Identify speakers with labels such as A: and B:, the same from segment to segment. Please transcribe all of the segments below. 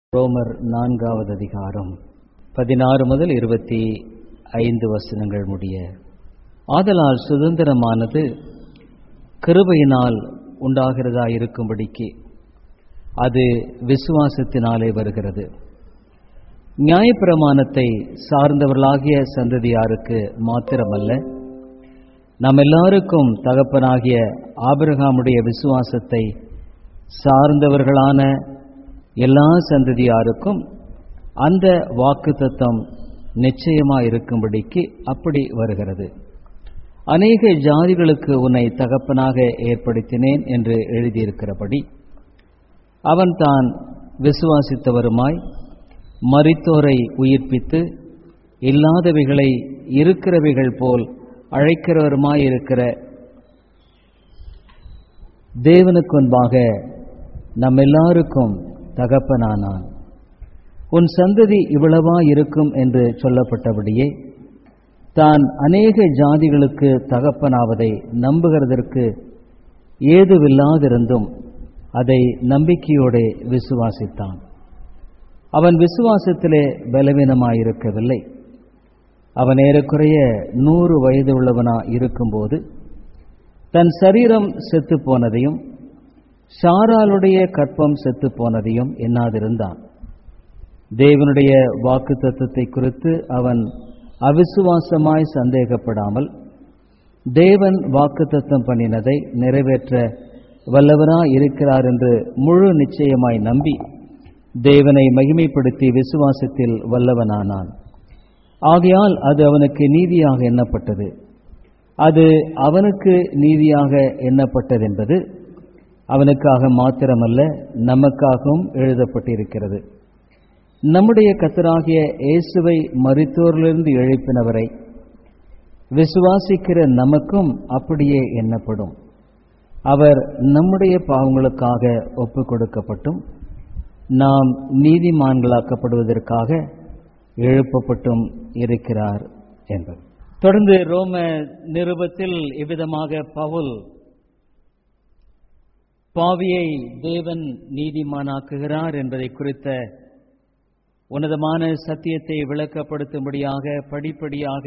A: ரோமர் நான்காவது அதிகாரம் பதினாறு முதல் இருபத்தி ஐந்து வசனங்கள் முடிய ஆதலால் சுதந்திரமானது கிருபையினால் உண்டாகிறதா இருக்கும்படிக்கு அது விசுவாசத்தினாலே வருகிறது நியாயப்பிரமாணத்தை சார்ந்தவர்களாகிய சந்ததியாருக்கு மாத்திரமல்ல நம் எல்லாருக்கும் தகப்பனாகிய ஆபிரகாமுடைய விசுவாசத்தை சார்ந்தவர்களான எல்லா சந்ததியாருக்கும் அந்த வாக்கு தத்தம் நிச்சயமாக இருக்கும்படிக்கு அப்படி வருகிறது அநேக ஜாதிகளுக்கு உன்னை தகப்பனாக ஏற்படுத்தினேன் என்று எழுதியிருக்கிறபடி அவன் தான் விசுவாசித்தவருமாய் மரித்தோரை உயிர்ப்பித்து இல்லாதவைகளை இருக்கிறவைகள் போல் அழைக்கிறவருமாய் இருக்கிற தேவனுக்கு முன்பாக நம் எல்லாருக்கும் தகப்பனானான் உன் சந்ததி இவ்வளவா இருக்கும் என்று சொல்லப்பட்டபடியே தான் அநேக ஜாதிகளுக்கு தகப்பனாவதை நம்புகிறதற்கு ஏதுவில்லாதிருந்தும் அதை நம்பிக்கையோடு விசுவாசித்தான் அவன் விசுவாசத்திலே பலவீனமாயிருக்கவில்லை அவன் ஏறக்குறைய நூறு வயது உள்ளவனா இருக்கும்போது தன் சரீரம் செத்து போனதையும் சாராளுடைய கற்பம் செத்து போனதையும் எண்ணாதிருந்தான் தேவனுடைய வாக்கு தத்துவத்தை குறித்து அவன் அவிசுவாசமாய் சந்தேகப்படாமல் தேவன் வாக்கு தத்தம் பண்ணினதை நிறைவேற்ற வல்லவரா இருக்கிறார் என்று முழு நிச்சயமாய் நம்பி தேவனை மகிமைப்படுத்தி விசுவாசத்தில் வல்லவனானான் ஆகையால் அது அவனுக்கு நீதியாக எண்ணப்பட்டது அது அவனுக்கு நீதியாக எண்ணப்பட்டதென்பது அவனுக்காக மாத்திரமல்ல நமக்காகவும் எழுதப்பட்டிருக்கிறது நம்முடைய கத்தராகிய இயேசுவை மருத்துவரிலிருந்து எழுப்பினவரை விசுவாசிக்கிற நமக்கும் அப்படியே எண்ணப்படும் அவர் நம்முடைய பாவங்களுக்காக ஒப்பு கொடுக்கப்பட்டும் நாம் நீதிமான்களாக்கப்படுவதற்காக எழுப்பப்பட்டும் இருக்கிறார் என்பது தொடர்ந்து ரோம நிருபத்தில் இவ்விதமாக பவுல் பாவியை தேவன் நீதிமானாக்குகிறார் என்பதை குறித்த உன்னதமான சத்தியத்தை விளக்கப்படுத்தும்படியாக படிப்படியாக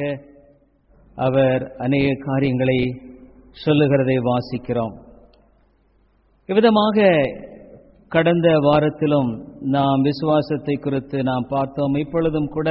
A: அவர் அநேக காரியங்களை சொல்லுகிறதை வாசிக்கிறோம் இவ்விதமாக கடந்த வாரத்திலும் நாம் விசுவாசத்தை குறித்து நாம் பார்த்தோம் இப்பொழுதும் கூட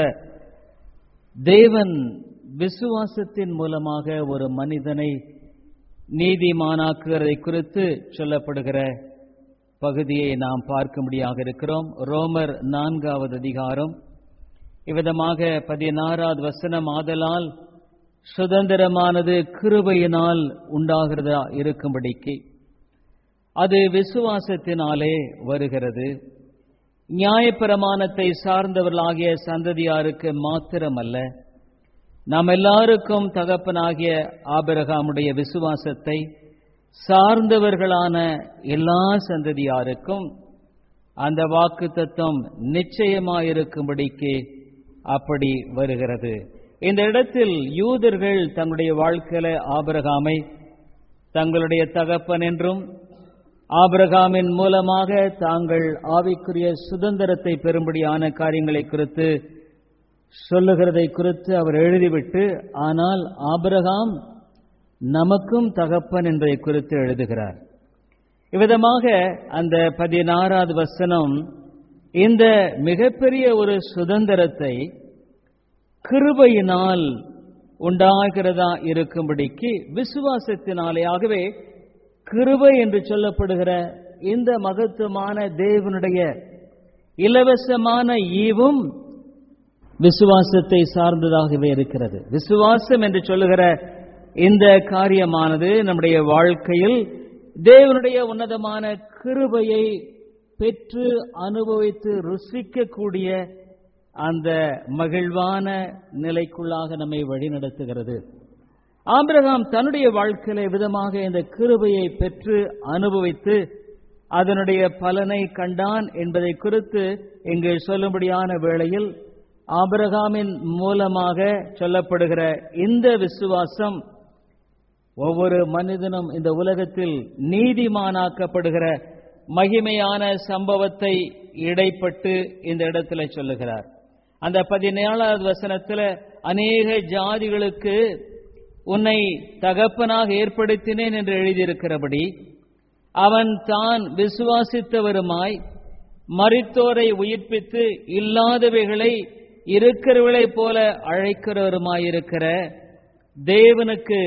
A: தேவன் விசுவாசத்தின் மூலமாக ஒரு மனிதனை நீதிமானாக்குகிறதை குறித்து சொல்லப்படுகிற பகுதியை நாம் பார்க்கும்படியாக இருக்கிறோம் ரோமர் நான்காவது அதிகாரம் இவ்விதமாக பதினாறாவது வசனம் ஆதலால் சுதந்திரமானது கிருபையினால் உண்டாகிறதா இருக்கும்படிக்கு அது விசுவாசத்தினாலே வருகிறது நியாயப்பிரமாணத்தை சார்ந்தவர்களாகிய சந்ததியாருக்கு மாத்திரமல்ல நாம் எல்லாருக்கும் தகப்பனாகிய ஆபிரகாமுடைய விசுவாசத்தை சார்ந்தவர்களான எல்லா சந்ததியாருக்கும் அந்த வாக்கு தத்துவம் நிச்சயமாயிருக்கும்படிக்கு அப்படி வருகிறது இந்த இடத்தில் யூதர்கள் தங்களுடைய வாழ்க்கையில ஆபிரகாமை தங்களுடைய தகப்பன் என்றும் ஆபிரகாமின் மூலமாக தாங்கள் ஆவிக்குரிய சுதந்திரத்தை பெறும்படியான காரியங்களை குறித்து சொல்லுகிறதை குறித்து அவர் எழுதிவிட்டு ஆனால் ஆபிரகாம் நமக்கும் தகப்பன் என்பதை குறித்து எழுதுகிறார் இவ்விதமாக அந்த பதினாறாவது வசனம் இந்த மிகப்பெரிய ஒரு சுதந்திரத்தை கிருபையினால் உண்டாகிறதா இருக்கும்படிக்கு விசுவாசத்தினாலே ஆகவே கிருபை என்று சொல்லப்படுகிற இந்த மகத்துவமான தேவனுடைய இலவசமான ஈவும் விசுவாசத்தை சார்ந்ததாகவே இருக்கிறது விசுவாசம் என்று சொல்லுகிற இந்த காரியமானது நம்முடைய வாழ்க்கையில் தேவனுடைய உன்னதமான கிருபையை பெற்று அனுபவித்து ருசிக்கக்கூடிய அந்த மகிழ்வான நிலைக்குள்ளாக நம்மை வழிநடத்துகிறது ஆபிரகாம் தன்னுடைய வாழ்க்கையில விதமாக இந்த கிருபையை பெற்று அனுபவித்து அதனுடைய பலனை கண்டான் என்பதை குறித்து இங்கு சொல்லும்படியான வேளையில் ஆபிரகாமின் மூலமாக சொல்லப்படுகிற இந்த விசுவாசம் ஒவ்வொரு மனிதனும் இந்த உலகத்தில் நீதிமானாக்கப்படுகிற மகிமையான சம்பவத்தை இடைப்பட்டு இந்த இடத்துல சொல்லுகிறார் அந்த பதினேழாவது வசனத்துல அநேக ஜாதிகளுக்கு உன்னை தகப்பனாக ஏற்படுத்தினேன் என்று எழுதியிருக்கிறபடி அவன் தான் விசுவாசித்தவருமாய் மரித்தோரை உயிர்ப்பித்து இல்லாதவைகளை இருக்கிறவளைப் போல அழைக்கிறவருமாயிருக்கிற தேவனுக்கு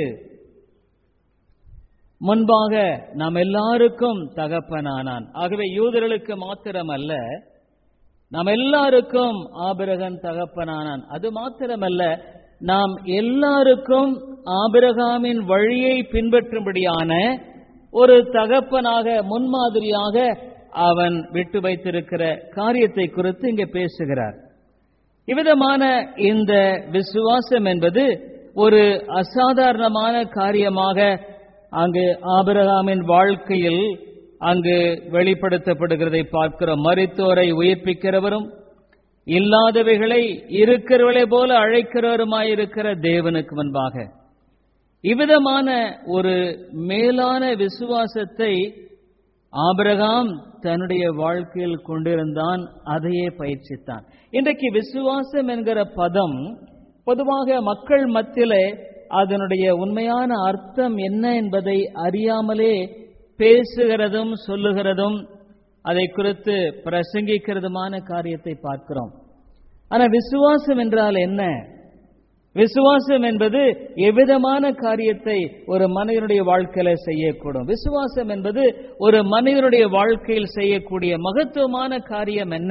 A: முன்பாக நாம் எல்லாருக்கும் தகப்பனானான் ஆகவே யூதர்களுக்கு மாத்திரமல்ல நாம் எல்லாருக்கும் ஆபிரகன் தகப்பனானான் அது மாத்திரமல்ல நாம் எல்லாருக்கும் ஆபிரகாமின் வழியை பின்பற்றும்படியான ஒரு தகப்பனாக முன்மாதிரியாக அவன் விட்டு வைத்திருக்கிற காரியத்தை குறித்து இங்கே பேசுகிறார் இவ்விதமான இந்த விசுவாசம் என்பது ஒரு அசாதாரணமான காரியமாக அங்கு ஆபிரகாமின் வாழ்க்கையில் அங்கு வெளிப்படுத்தப்படுகிறதை பார்க்கிறோம் மரித்தோரை உயிர்ப்பிக்கிறவரும் இல்லாதவைகளை இருக்கிறவளை போல அழைக்கிறவருமாயிருக்கிற தேவனுக்கு முன்பாக இவ்விதமான ஒரு மேலான விசுவாசத்தை ஆபிரகாம் தன்னுடைய வாழ்க்கையில் கொண்டிருந்தான் அதையே பயிற்சித்தான் இன்றைக்கு விசுவாசம் என்கிற பதம் பொதுவாக மக்கள் மத்தியிலே அதனுடைய உண்மையான அர்த்தம் என்ன என்பதை அறியாமலே பேசுகிறதும் சொல்லுகிறதும் அதை குறித்து பிரசங்கிக்கிறதுமான காரியத்தை பார்க்கிறோம் ஆனா விசுவாசம் என்றால் என்ன விசுவாசம் என்பது எவ்விதமான காரியத்தை ஒரு மனிதனுடைய வாழ்க்கையில செய்யக்கூடும் விசுவாசம் என்பது ஒரு மனிதனுடைய வாழ்க்கையில் செய்யக்கூடிய மகத்துவமான காரியம் என்ன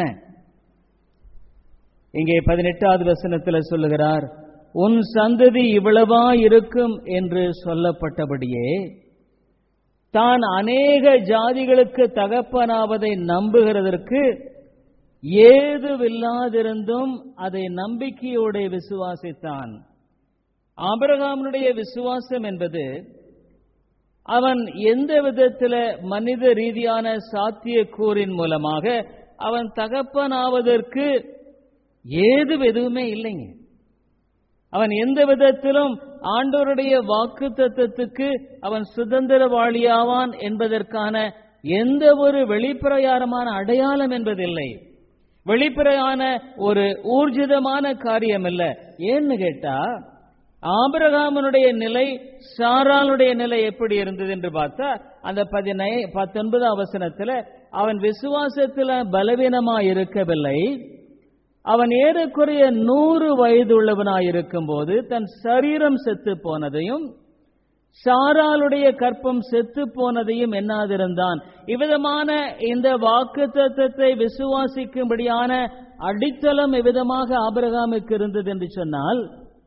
A: இங்கே பதினெட்டாவது வசனத்தில் சொல்லுகிறார் உன் சந்ததி இவ்வளவா இருக்கும் என்று சொல்லப்பட்டபடியே தான் அநேக ஜாதிகளுக்கு தகப்பனாவதை நம்புகிறதற்கு ஏதுவில்லாதிருந்தும் அதை நம்பிக்கையோடு விசுவாசித்தான் ஆபரகாமனுடைய விசுவாசம் என்பது அவன் எந்த விதத்தில் மனித ரீதியான சாத்தியக்கூறின் மூலமாக அவன் தகப்பனாவதற்கு ஏது எதுவுமே இல்லைங்க அவன் எந்த விதத்திலும் ஆண்டோருடைய வாக்கு தத்துவத்துக்கு அவன் சுதந்திரவாளியாவான் என்பதற்கான எந்த ஒரு வெளிப்பிரயாரமான அடையாளம் என்பதில்லை வெளிப்படையான ஒரு ஊர்ஜிதமான காரியம் இல்ல ஏன்னு கேட்டா ஆபிரகாமனுடைய நிலை சாராளுடைய நிலை எப்படி இருந்தது என்று பார்த்தா அந்த பதினை பத்தொன்பது அவசரத்துல அவன் விசுவாசத்துல பலவீனமா இருக்கவில்லை அவன் ஏறக்குறைய நூறு வயது உள்ளவனாயிருக்கும் போது தன் சரீரம் செத்து போனதையும் சாராளுடைய கற்பம் செத்து போனதையும் எண்ணாதிருந்தான் இவ்விதமான இந்த வாக்கு தத்துவத்தை விசுவாசிக்கும்படியான அடித்தளம் எவ்விதமாக ஆபிரகாமுக்கு இருந்தது என்று சொன்னால்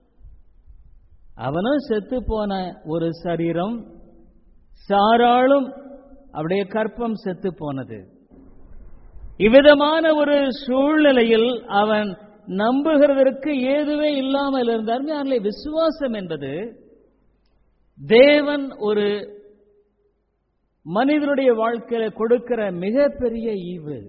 A: அவனும் செத்து போன ஒரு சரீரம் சாராளும் அவருடைய கற்பம் செத்து போனது இவ்விதமான ஒரு சூழ்நிலையில் அவன் நம்புகிறதற்கு ஏதுவே இல்லாமல் இருந்தார் விசுவாசம் என்பது தேவன் ஒரு மனிதனுடைய வாழ்க்கையில கொடுக்கிற மிகப்பெரிய ஈவு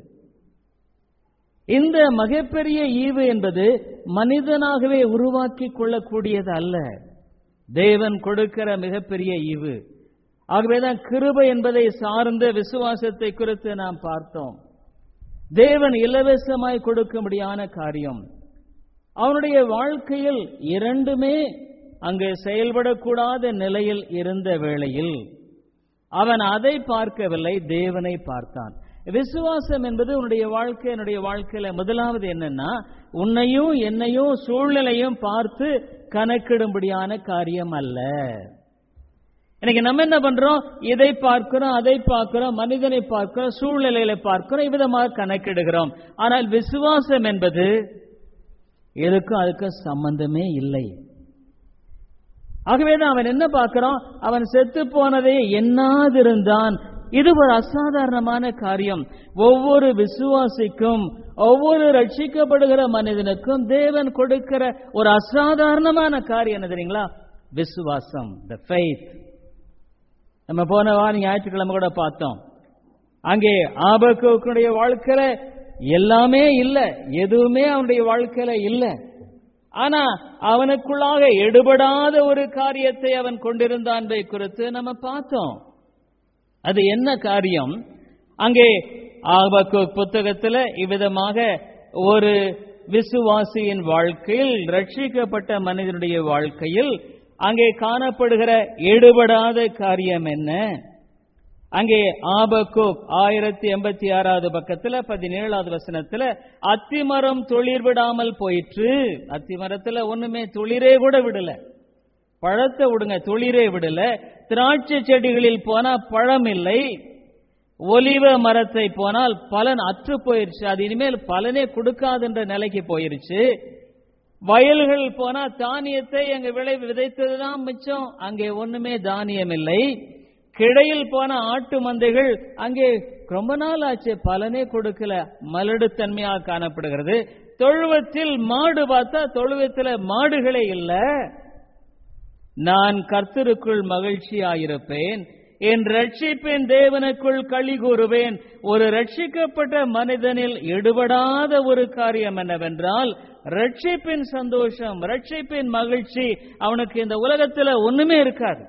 A: இந்த மிகப்பெரிய ஈவு என்பது மனிதனாகவே உருவாக்கி கொள்ளக்கூடியது அல்ல தேவன் கொடுக்கிற மிகப்பெரிய ஈவு ஆகவேதான் கிருபை என்பதை சார்ந்த விசுவாசத்தை குறித்து நாம் பார்த்தோம் தேவன் இலவசமாய் கொடுக்கும்படியான காரியம் அவனுடைய வாழ்க்கையில் இரண்டுமே அங்கு செயல்படக்கூடாத நிலையில் இருந்த வேளையில் அவன் அதை பார்க்கவில்லை தேவனை பார்த்தான் விசுவாசம் என்பது உன்னுடைய வாழ்க்கை என்னுடைய வாழ்க்கையில முதலாவது என்னன்னா உன்னையும் என்னையும் சூழ்நிலையும் பார்த்து கணக்கிடும்படியான காரியம் அல்ல இன்னைக்கு நம்ம என்ன பண்றோம் இதை பார்க்கிறோம் அதை பார்க்கிறோம் மனிதனை பார்க்கிறோம் சூழ்நிலைகளை பார்க்கிறோம் இவ்விதமாக கணக்கிடுகிறோம் ஆனால் விசுவாசம் என்பது எதுக்கும் அதுக்கும் சம்பந்தமே இல்லை ஆகவேதான் அவன் என்ன பார்க்கிறான் அவன் செத்து போனதை எண்ணாதிருந்தான் இது ஒரு அசாதாரணமான காரியம் ஒவ்வொரு விசுவாசிக்கும் ஒவ்வொரு ரட்சிக்கப்படுகிற மனிதனுக்கும் தேவன் கொடுக்கிற ஒரு அசாதாரணமான காரியம் என்ன தெரியுங்களா விசுவாசம் த ஃபெய்த் நம்ம போன வாரம் ஞாயிற்றுக்கிழமை கூட பார்த்தோம் அங்கே ஆபக்குடைய வாழ்க்கையில எல்லாமே இல்லை எதுவுமே அவனுடைய வாழ்க்கையில இல்லை ஆனா அவனுக்குள்ளாக எடுபடாத ஒரு காரியத்தை அவன் கொண்டிருந்தான் குறித்து நம்ம பார்த்தோம் அது என்ன காரியம் அங்கே ஆபக்கூக் புத்தகத்தில் இவ்விதமாக ஒரு விசுவாசியின் வாழ்க்கையில் ரட்சிக்கப்பட்ட மனிதனுடைய வாழ்க்கையில் அங்கே காணப்படுகிற எடுபடாத காரியம் என்ன அங்கே ஆபக்கூக் ஆயிரத்தி எண்பத்தி ஆறாவது பக்கத்துல பதினேழாவது வசனத்துல அத்திமரம் துளிர் விடாமல் போயிற்று அத்திமரத்துல ஒண்ணுமே துளிரே கூட விடல பழத்தை விடுங்க துளிரே விடல திராட்சை செடிகளில் போனா பழம் இல்லை ஒலிவ மரத்தை போனால் பலன் அற்று போயிருச்சு அது இனிமேல் பலனே கொடுக்காதுன்ற நிலைக்கு போயிருச்சு வயல்கள் போனா தானியத்தை அங்க விளை விதைத்ததுதான் மிச்சம் அங்கே ஒண்ணுமே தானியம் இல்லை கிடையில் போன ஆட்டு மந்தைகள் அங்கே ரொம்ப நாள் ஆச்சு பலனே கொடுக்கல மலடுத்தன்மையாக காணப்படுகிறது தொழுவத்தில் மாடு பார்த்தா தொழுவத்தில் மாடுகளே இல்ல நான் கர்த்தருக்குள் மகிழ்ச்சியாயிருப்பேன் என் ரட்சிப்பின் தேவனுக்குள் களி கூறுவேன் ஒரு ரட்சிக்கப்பட்ட மனிதனில் எடுபடாத ஒரு காரியம் என்னவென்றால் ரட்சிப்பின் சந்தோஷம் ரட்சிப்பின் மகிழ்ச்சி அவனுக்கு இந்த உலகத்துல ஒண்ணுமே இருக்காது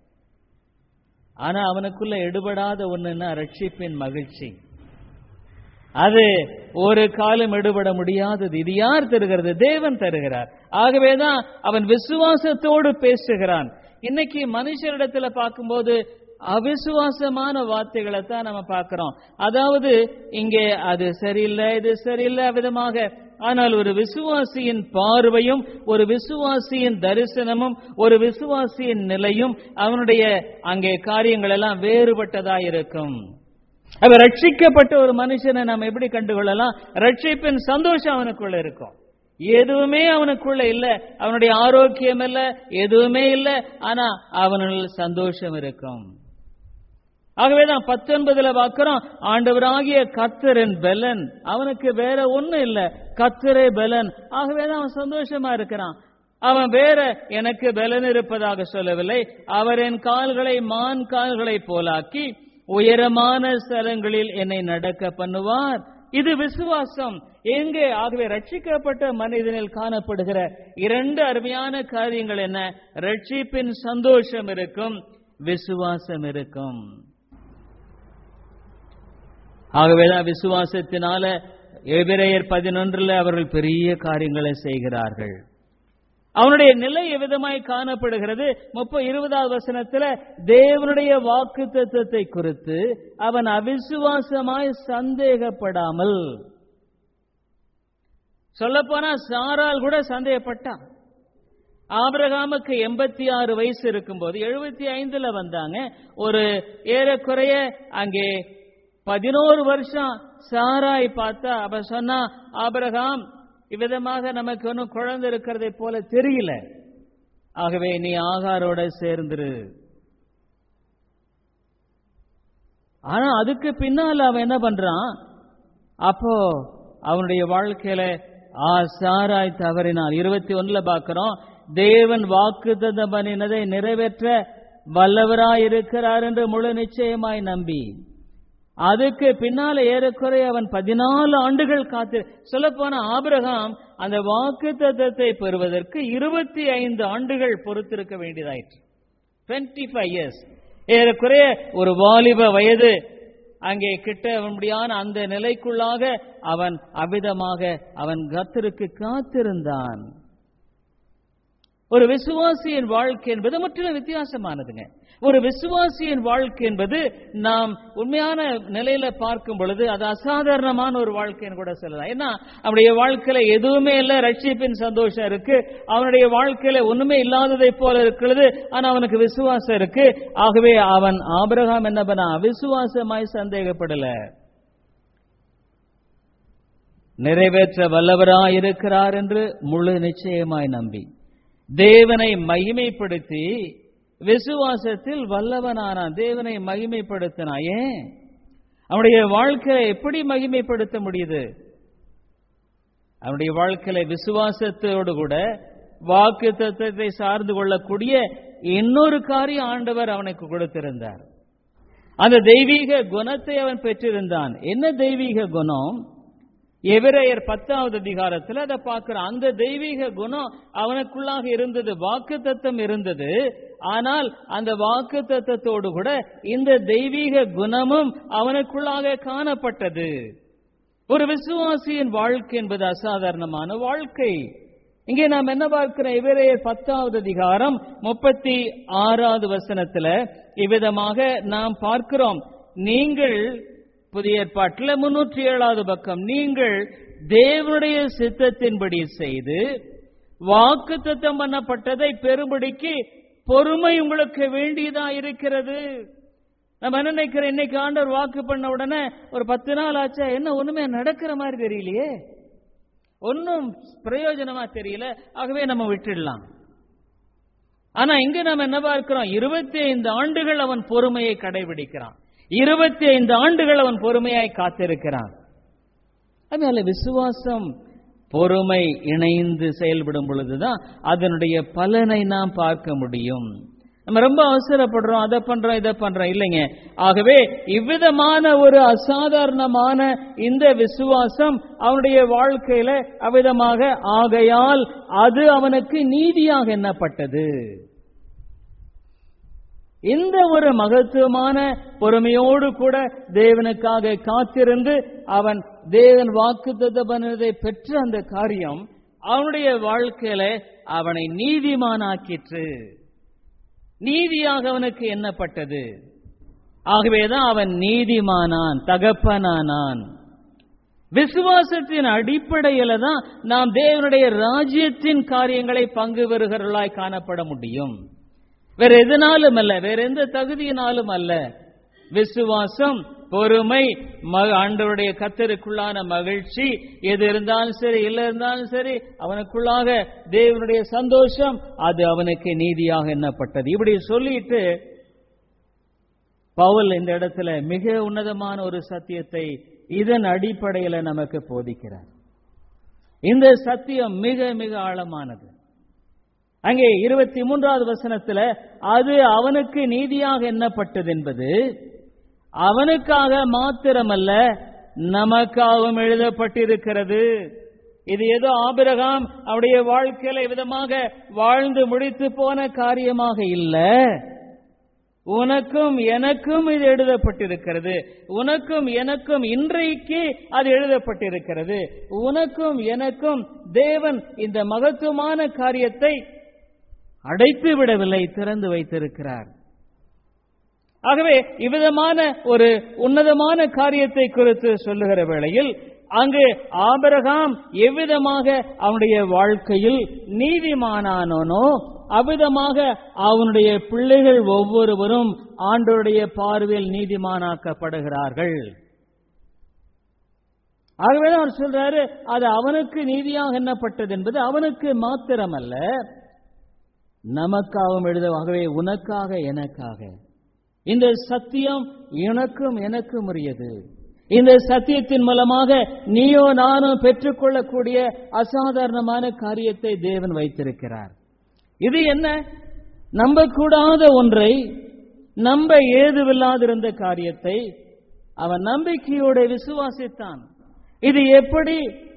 A: ஆனா அவனுக்குள்ள எடுபடாத ஒண்ணுன்னா ரட்சிப்பின் மகிழ்ச்சி அது ஒரு காலம் எடுபட முடியாதது இது யார் தருகிறது தேவன் தருகிறார் ஆகவேதான் அவன் விசுவாசத்தோடு பேசுகிறான் இன்னைக்கு மனுஷரிடத்துல பார்க்கும்போது அவிசுவாசமான வார்த்தைகளை தான் நம்ம பார்க்கிறோம் அதாவது இங்கே அது சரியில்லை இது சரியில்லை விதமாக ஆனால் ஒரு விசுவாசியின் பார்வையும் ஒரு விசுவாசியின் தரிசனமும் ஒரு விசுவாசியின் நிலையும் அவனுடைய அங்கே காரியங்கள் எல்லாம் வேறுபட்டதா இருக்கும் அவ ரட்சிக்கப்பட்ட ஒரு மனுஷனை நாம் எப்படி கண்டுகொள்ளலாம் ரட்சிப்பின் சந்தோஷம் அவனுக்குள்ள இருக்கும் எதுவுமே அவனுக்குள்ள இல்ல அவனுடைய ஆரோக்கியம் இல்ல எதுவுமே இல்ல ஆனா அவனுள் சந்தோஷம் இருக்கும் ஆகவேதான் பத்தொன்பதுல பார்க்கிறோம் ஆண்டவராகிய கத்தரின் பெலன் அவனுக்கு வேற ஒண்ணும் இல்ல கத்தரே பெலன் ஆகவேதான் அவன் சந்தோஷமா இருக்கிறான் அவன் வேற எனக்கு பலன் இருப்பதாக சொல்லவில்லை அவர் என் கால்களை மான் கால்களை போலாக்கி உயரமான ஸ்தலங்களில் என்னை நடக்க பண்ணுவார் இது விசுவாசம் எங்கே ஆகவே ரட்சிக்கப்பட்ட மனிதனில் காணப்படுகிற இரண்டு அருமையான காரியங்கள் என்ன ரட்சிப்பின் சந்தோஷம் இருக்கும் விசுவாசம் இருக்கும் ஆகவேதான் விசுவாசத்தினால எபிரேயர் பதினொன்றுல அவர்கள் பெரிய காரியங்களை செய்கிறார்கள் அவனுடைய நிலை எவ்விதமாய் காணப்படுகிறது முப்ப இருபதாவது வசனத்துல தேவனுடைய வாக்கு தத்துவத்தை குறித்து அவன் அவிசுவாசமாய் சந்தேகப்படாமல் சொல்லப்போனா சாரால் கூட சந்தேகப்பட்டான் ஆபிரகாமுக்கு எண்பத்தி ஆறு வயசு இருக்கும்போது எழுபத்தி ஐந்துல வந்தாங்க ஒரு ஏறக்குறைய அங்கே பதினோரு வருஷம் சாராய் பார்த்தா அவ சொன்னா ஆபிரகாம் இவ்விதமாக நமக்கு ஒன்றும் குழந்தை இருக்கிறதை போல தெரியல ஆகவே நீ ஆகாரோட சேர்ந்துரு ஆனா அதுக்கு பின்னால் அவன் என்ன பண்றான் அப்போ அவனுடைய வாழ்க்கையில ஆ சாராய் தவறினான் இருபத்தி ஒண்ணுல பாக்கிறோம் தேவன் வாக்கு பண்ணினதை நிறைவேற்ற வல்லவராயிருக்கிறார் என்று முழு நிச்சயமாய் நம்பி அதுக்கு பின்னால ஏறக்குறைய அவன் பதினாலு ஆண்டுகள் காத்து சொல்ல போன ஆபிரகாம் அந்த வாக்கு தத்தத்தை பெறுவதற்கு இருபத்தி ஐந்து ஆண்டுகள் பொறுத்திருக்க வேண்டியதாயிற்று டுவெண்ட்டி ஃபைவ் இயர்ஸ் ஏறக்குறைய ஒரு வாலிப வயது அங்கே கிட்ட முடியான அந்த நிலைக்குள்ளாக அவன் அவிதமாக அவன் கத்தருக்கு காத்திருந்தான் ஒரு விசுவாசியின் வாழ்க்கை என்பது முற்றிலும் வித்தியாசமானதுங்க ஒரு விசுவாசியின் வாழ்க்கை என்பது நாம் உண்மையான நிலையில பார்க்கும் பொழுது அது அசாதாரணமான ஒரு வாழ்க்கைன்னு கூட சொல்லலாம் ஏன்னா அவனுடைய வாழ்க்கையில எதுவுமே இல்ல ரட்சிப்பின் சந்தோஷம் இருக்கு அவனுடைய வாழ்க்கையில ஒண்ணுமே இல்லாததை போல இருக்கிறது ஆனா அவனுக்கு விசுவாசம் இருக்கு ஆகவே அவன் ஆபிரகாம் என்ன பண்ணா அவிசுவாசமாய் சந்தேகப்படல நிறைவேற்ற வல்லவராய் இருக்கிறார் என்று முழு நிச்சயமாய் நம்பி தேவனை மகிமைப்படுத்தி விசுவாசத்தில் வல்லவனானான் தேவனை மகிமைப்படுத்தினான் ஏன் அவனுடைய வாழ்க்கையை எப்படி மகிமைப்படுத்த முடியுது அவனுடைய வாழ்க்கையில விசுவாசத்தோடு கூட வாக்கு தத்துவத்தை சார்ந்து கொள்ளக்கூடிய இன்னொரு காரியம் ஆண்டவர் அவனுக்கு கொடுத்திருந்தார் அந்த தெய்வீக குணத்தை அவன் பெற்றிருந்தான் என்ன தெய்வீக குணம் எபிரேயர் பத்தாவது அதிகாரத்தில் அதை பார்க்கிறோம் அந்த தெய்வீக குணம் அவனுக்குள்ளாக இருந்தது வாக்கு தத்தம் இருந்தது ஆனால் அந்த வாக்கு தத்தத்தோடு கூட இந்த தெய்வீக குணமும் அவனுக்குள்ளாக காணப்பட்டது ஒரு விசுவாசியின் வாழ்க்கை என்பது அசாதாரணமான வாழ்க்கை இங்கே நாம் என்ன பார்க்கிறோம் எபிரேயர் பத்தாவது அதிகாரம் முப்பத்தி ஆறாவது வசனத்துல இவ்விதமாக நாம் பார்க்கிறோம் நீங்கள் புதிய ஏற்பாட்டில் முன்னூற்றி ஏழாவது பக்கம் நீங்கள் தேவனுடைய சித்தத்தின்படி செய்து வாக்கு தத்தம் பண்ணப்பட்டதை பெறும்படிக்கு பொறுமை உங்களுக்கு வேண்டியதா இருக்கிறது நம்ம என்ன நினைக்கிறோம் இன்னைக்கு ஆண்டவர் வாக்கு பண்ண உடனே ஒரு பத்து நாள் ஆச்சா என்ன ஒண்ணுமே நடக்கிற மாதிரி தெரியலையே ஒன்னும் பிரயோஜனமா தெரியல ஆகவே நம்ம விட்டுடலாம் ஆனா இங்க நம்ம என்ன பார்க்கிறோம் இருபத்தி ஐந்து ஆண்டுகள் அவன் பொறுமையை கடைபிடிக்கிறான் இருபத்தி ஐந்து ஆண்டுகள் அவன் பொறுமையாய் காத்திருக்கிறான் அதனால விசுவாசம் பொறுமை இணைந்து செயல்படும் பொழுதுதான் அதனுடைய பலனை நாம் பார்க்க முடியும் நம்ம ரொம்ப அவசரப்படுறோம் அதை பண்றோம் இதை பண்றோம் இல்லைங்க ஆகவே இவ்விதமான ஒரு அசாதாரணமான இந்த விசுவாசம் அவனுடைய வாழ்க்கையில அவ்விதமாக ஆகையால் அது அவனுக்கு நீதியாக எண்ணப்பட்டது இந்த ஒரு மகத்துவமான பொறுமையோடு கூட தேவனுக்காக காத்திருந்து அவன் தேவன் வாக்கு பண்ணதை பெற்ற அந்த காரியம் அவனுடைய வாழ்க்கையில அவனை நீதிமானாக்கிற்று நீதியாக அவனுக்கு எண்ணப்பட்டது ஆகவேதான் அவன் நீதிமானான் தகப்பனானான் விசுவாசத்தின் அடிப்படையில தான் நாம் தேவனுடைய ராஜ்யத்தின் காரியங்களை பங்கு பெறுகிறவர்களாய் காணப்பட முடியும் வேற எதனாலும் அல்ல வேற எந்த தகுதியினாலும் அல்ல விசுவாசம் பொறுமை ஆண்டவருடைய கத்தருக்குள்ளான மகிழ்ச்சி எது இருந்தாலும் சரி இல்ல இருந்தாலும் சரி அவனுக்குள்ளாக தேவனுடைய சந்தோஷம் அது அவனுக்கு நீதியாக எண்ணப்பட்டது இப்படி சொல்லிட்டு பவுல் இந்த இடத்துல மிக உன்னதமான ஒரு சத்தியத்தை இதன் அடிப்படையில நமக்கு போதிக்கிறார் இந்த சத்தியம் மிக மிக ஆழமானது அங்கே இருபத்தி மூன்றாவது வசனத்துல அது அவனுக்கு நீதியாக எண்ணப்பட்டது என்பது அவனுக்காக மாத்திரமல்ல நமக்காகவும் எழுதப்பட்டிருக்கிறது இது ஏதோ ஆபிரகாம் அவருடைய வாழ்க்கையில விதமாக வாழ்ந்து முடித்து போன காரியமாக இல்ல உனக்கும் எனக்கும் இது எழுதப்பட்டிருக்கிறது உனக்கும் எனக்கும் இன்றைக்கு அது எழுதப்பட்டிருக்கிறது உனக்கும் எனக்கும் தேவன் இந்த மகத்துவமான காரியத்தை அடைத்து விடவில்லை திறந்து வைத்திருக்கிறார் ஆகவே இவ்விதமான ஒரு உன்னதமான காரியத்தை குறித்து சொல்லுகிற வேளையில் அங்கு ஆபரகாம் எவ்விதமாக அவனுடைய வாழ்க்கையில் நீதிமானானோ அவ்விதமாக அவனுடைய பிள்ளைகள் ஒவ்வொருவரும் ஆண்டோடைய பார்வையில் நீதிமானாக்கப்படுகிறார்கள் ஆகவே அவர் சொல்றாரு அது அவனுக்கு நீதியாக எண்ணப்பட்டது என்பது அவனுக்கு மாத்திரமல்ல நமக்காகவும் எழுதவாகவே உனக்காக எனக்காக இந்த சத்தியம் எனக்கும் எனக்கும் உரியது இந்த சத்தியத்தின் மூலமாக நீயோ நானும் பெற்றுக்கொள்ளக்கூடிய அசாதாரணமான காரியத்தை தேவன் வைத்திருக்கிறார் இது என்ன நம்பக்கூடாத ஒன்றை நம்ப ஏதுவில்லாதிருந்த காரியத்தை அவன் நம்பிக்கையோட விசுவாசித்தான் இது எப்படி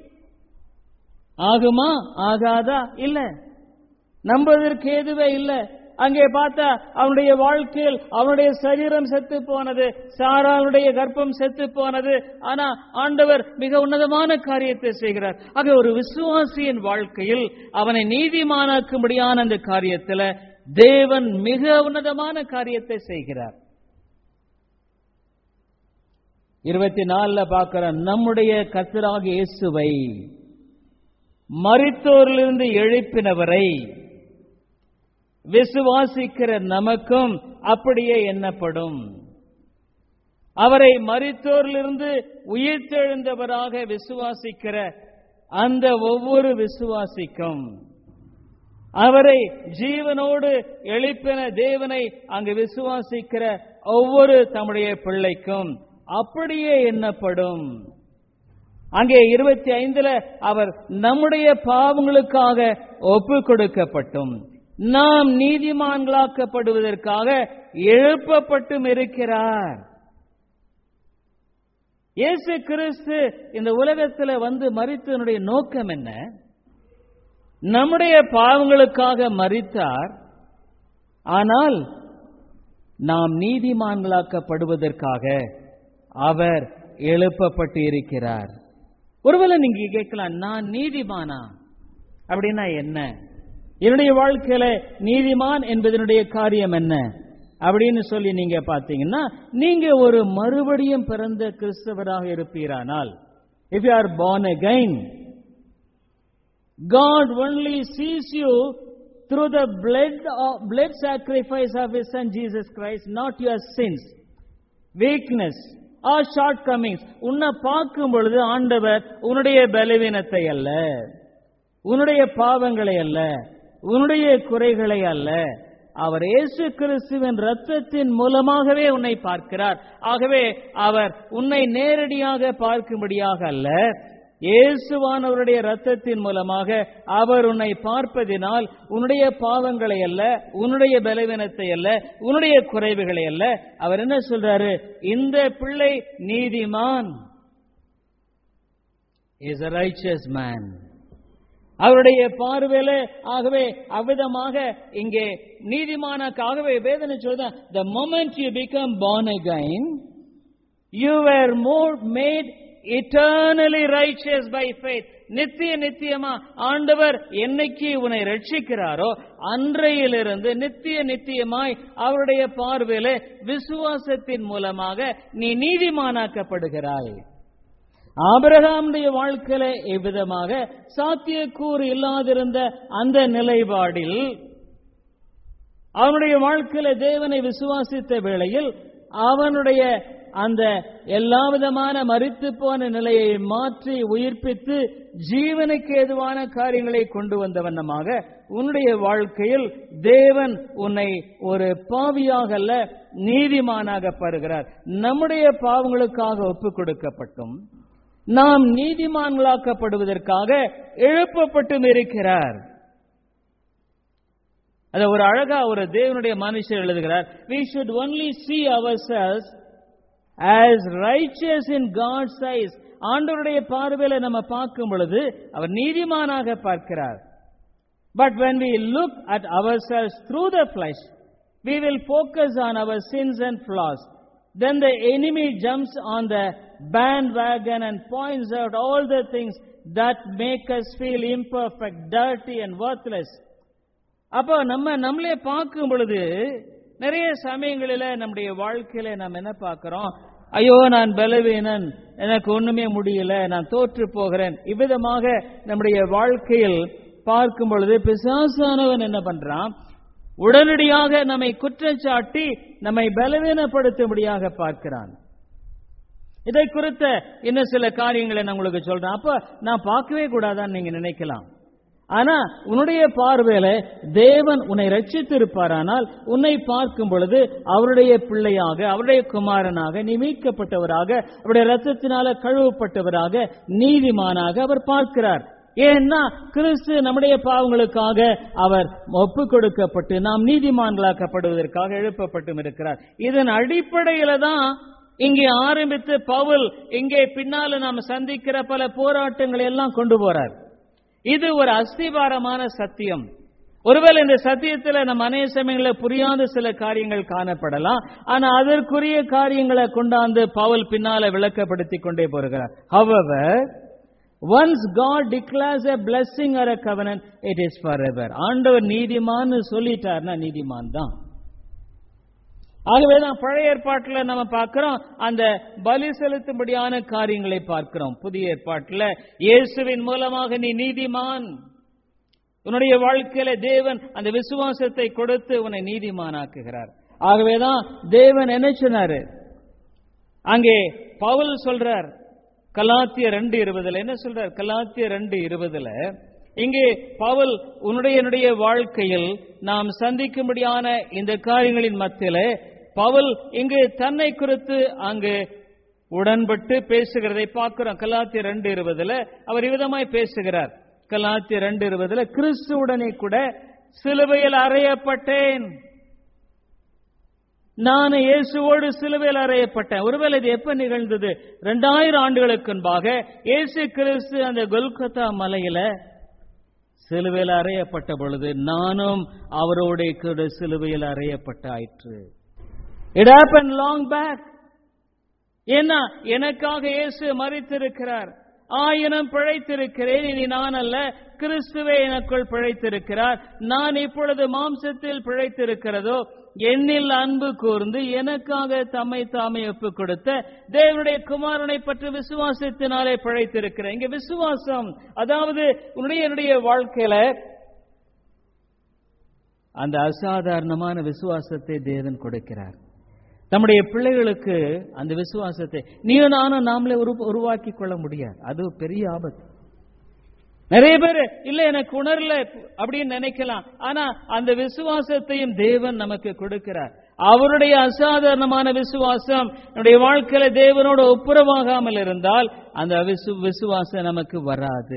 A: ஆகுமா ஆகாதா இல்ல நம்புவதற்கு ஏதுவே இல்லை அங்கே பார்த்தா அவனுடைய வாழ்க்கையில் அவனுடைய சரீரம் செத்து போனது சாராளுடைய கர்ப்பம் செத்து போனது ஆனா ஆண்டவர் மிக உன்னதமான காரியத்தை செய்கிறார் ஆக ஒரு விசுவாசியின் வாழ்க்கையில் அவனை நீதிமானாக்கும்படியான அந்த காரியத்தில் தேவன் மிக உன்னதமான காரியத்தை செய்கிறார் இருபத்தி நாலுல பார்க்கிற நம்முடைய கத்தராக இயேசுவை மரித்தோரிலிருந்து எழுப்பினவரை விசுவாசிக்கிற நமக்கும் அப்படியே எண்ணப்படும் அவரை மரித்தோரிலிருந்து உயிர்த்தெழுந்தவராக விசுவாசிக்கிற அந்த ஒவ்வொரு விசுவாசிக்கும் அவரை ஜீவனோடு எழுப்பின தேவனை அங்கு விசுவாசிக்கிற ஒவ்வொரு தம்முடைய பிள்ளைக்கும் அப்படியே எண்ணப்படும் அங்கே இருபத்தி ஐந்துல அவர் நம்முடைய பாவங்களுக்காக ஒப்பு கொடுக்கப்பட்டும் நாம் நீதிமான்களாக்கப்படுவதற்காக எழுப்பப்பட்டும் இருக்கிறார் இயேசு கிறிஸ்து இந்த உலகத்தில் வந்து மறித்தனுடைய நோக்கம் என்ன நம்முடைய பாவங்களுக்காக மறித்தார் ஆனால் நாம் நீதிமான்களாக்கப்படுவதற்காக அவர் எழுப்பப்பட்டு இருக்கிறார் ஒருவேளை நீங்க கேட்கலாம் நான் நீதிமானா அப்படின்னா என்ன என்னுடைய வாழ்க்கையில நீதிமான் என்பதனுடைய காரியம் என்ன அப்படின்னு சொல்லி நீங்க பாத்தீங்கன்னா நீங்க ஒரு மறுபடியும் பிறந்த கிறிஸ்தவராக இருப்பீரானால் if you are born again God only sees you through the blood of, blood sacrifice of His Son Jesus Christ, not your sins, weakness or shortcomings. உன்னை பார்க்கும் பொழுது ஆண்டவர் உன்னுடைய பலவீனத்தை அல்ல உன்னுடைய பாவங்களை அல்ல உன்னுடைய குறைகளை அல்ல அவர் இயேசு கிறிஸ்துவின் ரத்தத்தின் மூலமாகவே உன்னை பார்க்கிறார் ஆகவே அவர் உன்னை நேரடியாக பார்க்கும்படியாக அல்ல இயேசுவானவருடைய ரத்தத்தின் மூலமாக அவர் உன்னை பார்ப்பதினால் உன்னுடைய பாவங்களை அல்ல உன்னுடைய பலவீனத்தை அல்ல உன்னுடைய குறைவுகளை அல்ல அவர் என்ன சொல்றாரு இந்த பிள்ளை நீதிமான் இஸ் a righteous man அவருடைய பார்வையில ஆகவே அவ்விதமாக இங்கே நீதிமானாகவே வேதனை சொல்ற the moment you become born again you were more made eternally righteous by faith நித்திய நித்தியமா ஆண்டவர் என்னைக்கு உன்னை ரட்சிக்கிறாரோ அன்றையிலிருந்து நித்திய நித்தியமாய் அவருடைய பார்வையில விசுவாசத்தின் மூலமாக நீ நீதிமானாக்கப்படுகிறாய் ஆபிரகாமுடைய வாழ்க்கையில எவ்விதமாக சாத்தியக்கூறு இல்லாதிருந்த அந்த நிலைப்பாடில் அவனுடைய வாழ்க்கையில தேவனை விசுவாசித்த வேளையில் அவனுடைய அந்த எல்லா விதமான மறித்து போன நிலையை மாற்றி உயிர்ப்பித்து ஜீவனுக்கு ஏதுவான காரியங்களை கொண்டு வந்த வண்ணமாக உன்னுடைய வாழ்க்கையில் தேவன் உன்னை ஒரு பாவியாக அல்ல நீதிமானாக பருகிறார் நம்முடைய பாவங்களுக்காக ஒப்புக் கொடுக்கப்பட்டும் நாம் நீதிமான்களாக்கப்படுவதற்காக எழுப்பப்பட்டும் இருக்கிறார் அத ஒரு அழகா ஒரு தேவனுடைய மனுஷர் எழுதுகிறார் we should only see ourselves as righteous in God's eyes ஆண்டவருடைய பார்வையில நம்ம பார்க்கும் பொழுது அவர் நீதிமானாக பார்க்கிறார் but when we look at ourselves through the flesh we will focus on our sins and flaws then the enemy jumps on the bandwagon and points out all the things that make us feel imperfect dirty and worthless அப்போ நம்ம நம்மளே பார்க்கும் பொழுது நிறைய சமயங்களில நம்முடைய வாழ்க்கையில நம்ம என்ன பார்க்கிறோம் ஐயோ நான் பலவீனன் எனக்கு ஒண்ணுமே முடியல நான் தோற்று போகிறேன் இவ்விதமாக நம்முடைய வாழ்க்கையில் பார்க்கும் பொழுது பிசாசானவன் என்ன பண்றான் உடனடியாக நம்மை குற்றச்சாட்டி நம்மை பலவீனப்படுத்தும்படியாக பார்க்கிறான் இதை குறித்த இன்னும் சில காரியங்களை நான் உங்களுக்கு சொல்றேன் அப்ப நான் பார்க்கவே கூடாதான்னு நீங்க நினைக்கலாம் ஆனா உன்னுடைய பார்வையில தேவன் உன்னை ரட்சித்திருப்பாரானால் உன்னை பார்க்கும் பொழுது அவருடைய பிள்ளையாக அவருடைய குமாரனாக நீ மீட்கப்பட்டவராக அவருடைய ரத்தத்தினால கழுவப்பட்டவராக நீதிமானாக அவர் பார்க்கிறார் ஏன்னா கிறிஸ்து நம்முடைய பாவங்களுக்காக அவர் ஒப்பு கொடுக்கப்பட்டு நாம் நீதிமான்களாக்கப்படுவதற்காக எழுப்பப்பட்டும் இருக்கிறார் இதன் அடிப்படையில தான் இங்கே ஆரம்பித்து பவுல் இங்கே பின்னால நாம் சந்திக்கிற பல போராட்டங்களை எல்லாம் கொண்டு போறார் இது ஒரு அஸ்திபாரமான சத்தியம் ஒருவேளை இந்த சத்தியத்துல நம்ம அநேக சமயங்களில் புரியாத சில காரியங்கள் காணப்படலாம் ஆனா அதற்குரிய காரியங்களை கொண்டாந்து பவுல் பின்னால விளக்கப்படுத்தி கொண்டே போகிறார் however once god declares a blessing or a covenant it is forever ஆண்டவர் நீதிமான்னு சொல்லிட்டார்னா நீதிமான் தான் ஆகவேதான் பழைய ஏற்பாட்டில் நம்ம பார்க்கிறோம் அந்த பலி செலுத்தும்படியான காரியங்களை பார்க்கிறோம் புதிய ஏற்பாட்டில் இயேசுவின் மூலமாக நீ நீதிமான் உன்னுடைய வாழ்க்கையில தேவன் அந்த விசுவாசத்தை கொடுத்து உன்னை நீதிமானாக்குகிறார் ஆகவேதான் தேவன் என்ன சொன்னாரு அங்கே பவுல் சொல்றார் கலாத்திய ரெண்டு இருபதுல என்ன சொல்றார் கலாத்திய ரெண்டு இருபதுல இங்கே பவுல் உன்னுடைய என்னுடைய வாழ்க்கையில் நாம் சந்திக்கும்படியான இந்த காரியங்களின் மத்தியில பவுல் இங்கு தன்னை குறித்து அங்கு உடன்பட்டு பேசுகிறதை பார்க்கிறோம் கலாத்திய ரெண்டு இருபதுல அவர் விதமாய் பேசுகிறார் கலாத்திய ரெண்டு இருபதுல கிறிஸ்துவுடனே கூட சிலுவையில் அறையப்பட்டேன் நான் இயேசுவோடு சிலுவையில் அறையப்பட்டேன் ஒருவேளை இது எப்ப நிகழ்ந்தது ரெண்டாயிரம் ஆண்டுகளுக்கு முன்பாக இயேசு கிறிஸ்து அந்த கொல்கத்தா மலையில சிலுவையில் அறையப்பட்ட பொழுது நானும் அவரோட கூட சிலுவையில் அறையப்பட்டாயிற்று இட் ஹேப்பன் லாங் பேக் ஏன்னா எனக்காக இயேசு மறித்திருக்கிறார் ஆயிரம் பிழைத்திருக்கிறேன் இனி நான் அல்ல கிறிஸ்துவே எனக்குள் பிழைத்திருக்கிறார் நான் இப்பொழுது மாம்சத்தில் பிழைத்திருக்கிறதோ என்னில் அன்பு கூர்ந்து எனக்காக தம்மை தாமே ஒப்புக் கொடுத்த தேவனுடைய குமாரனை பற்றி விசுவாசத்தினாலே பிழைத்திருக்கிறேன் இங்க விசுவாசம் அதாவது உன்னுடைய என்னுடைய வாழ்க்கையில அந்த அசாதாரணமான விசுவாசத்தை தேவன் கொடுக்கிறார் நம்முடைய பிள்ளைகளுக்கு அந்த விசுவாசத்தை நீயும் நானும் நாமளே உரு- உருவாக்கி கொள்ள முடியாது அது பெரிய ஆபத்து நிறைய பேர் இல்ல எனக்கு உணரல அப்படின்னு நினைக்கலாம் ஆனா அந்த விசுவாசத்தையும் தேவன் நமக்கு கொடுக்கிறார் அவருடைய அசாதாரணமான விசுவாசம் நம்முடைய வாழ்க்கையில தேவனோட ஒப்புரவாகாமல் இருந்தால் அந்த விசு விசுவாசம் நமக்கு வராது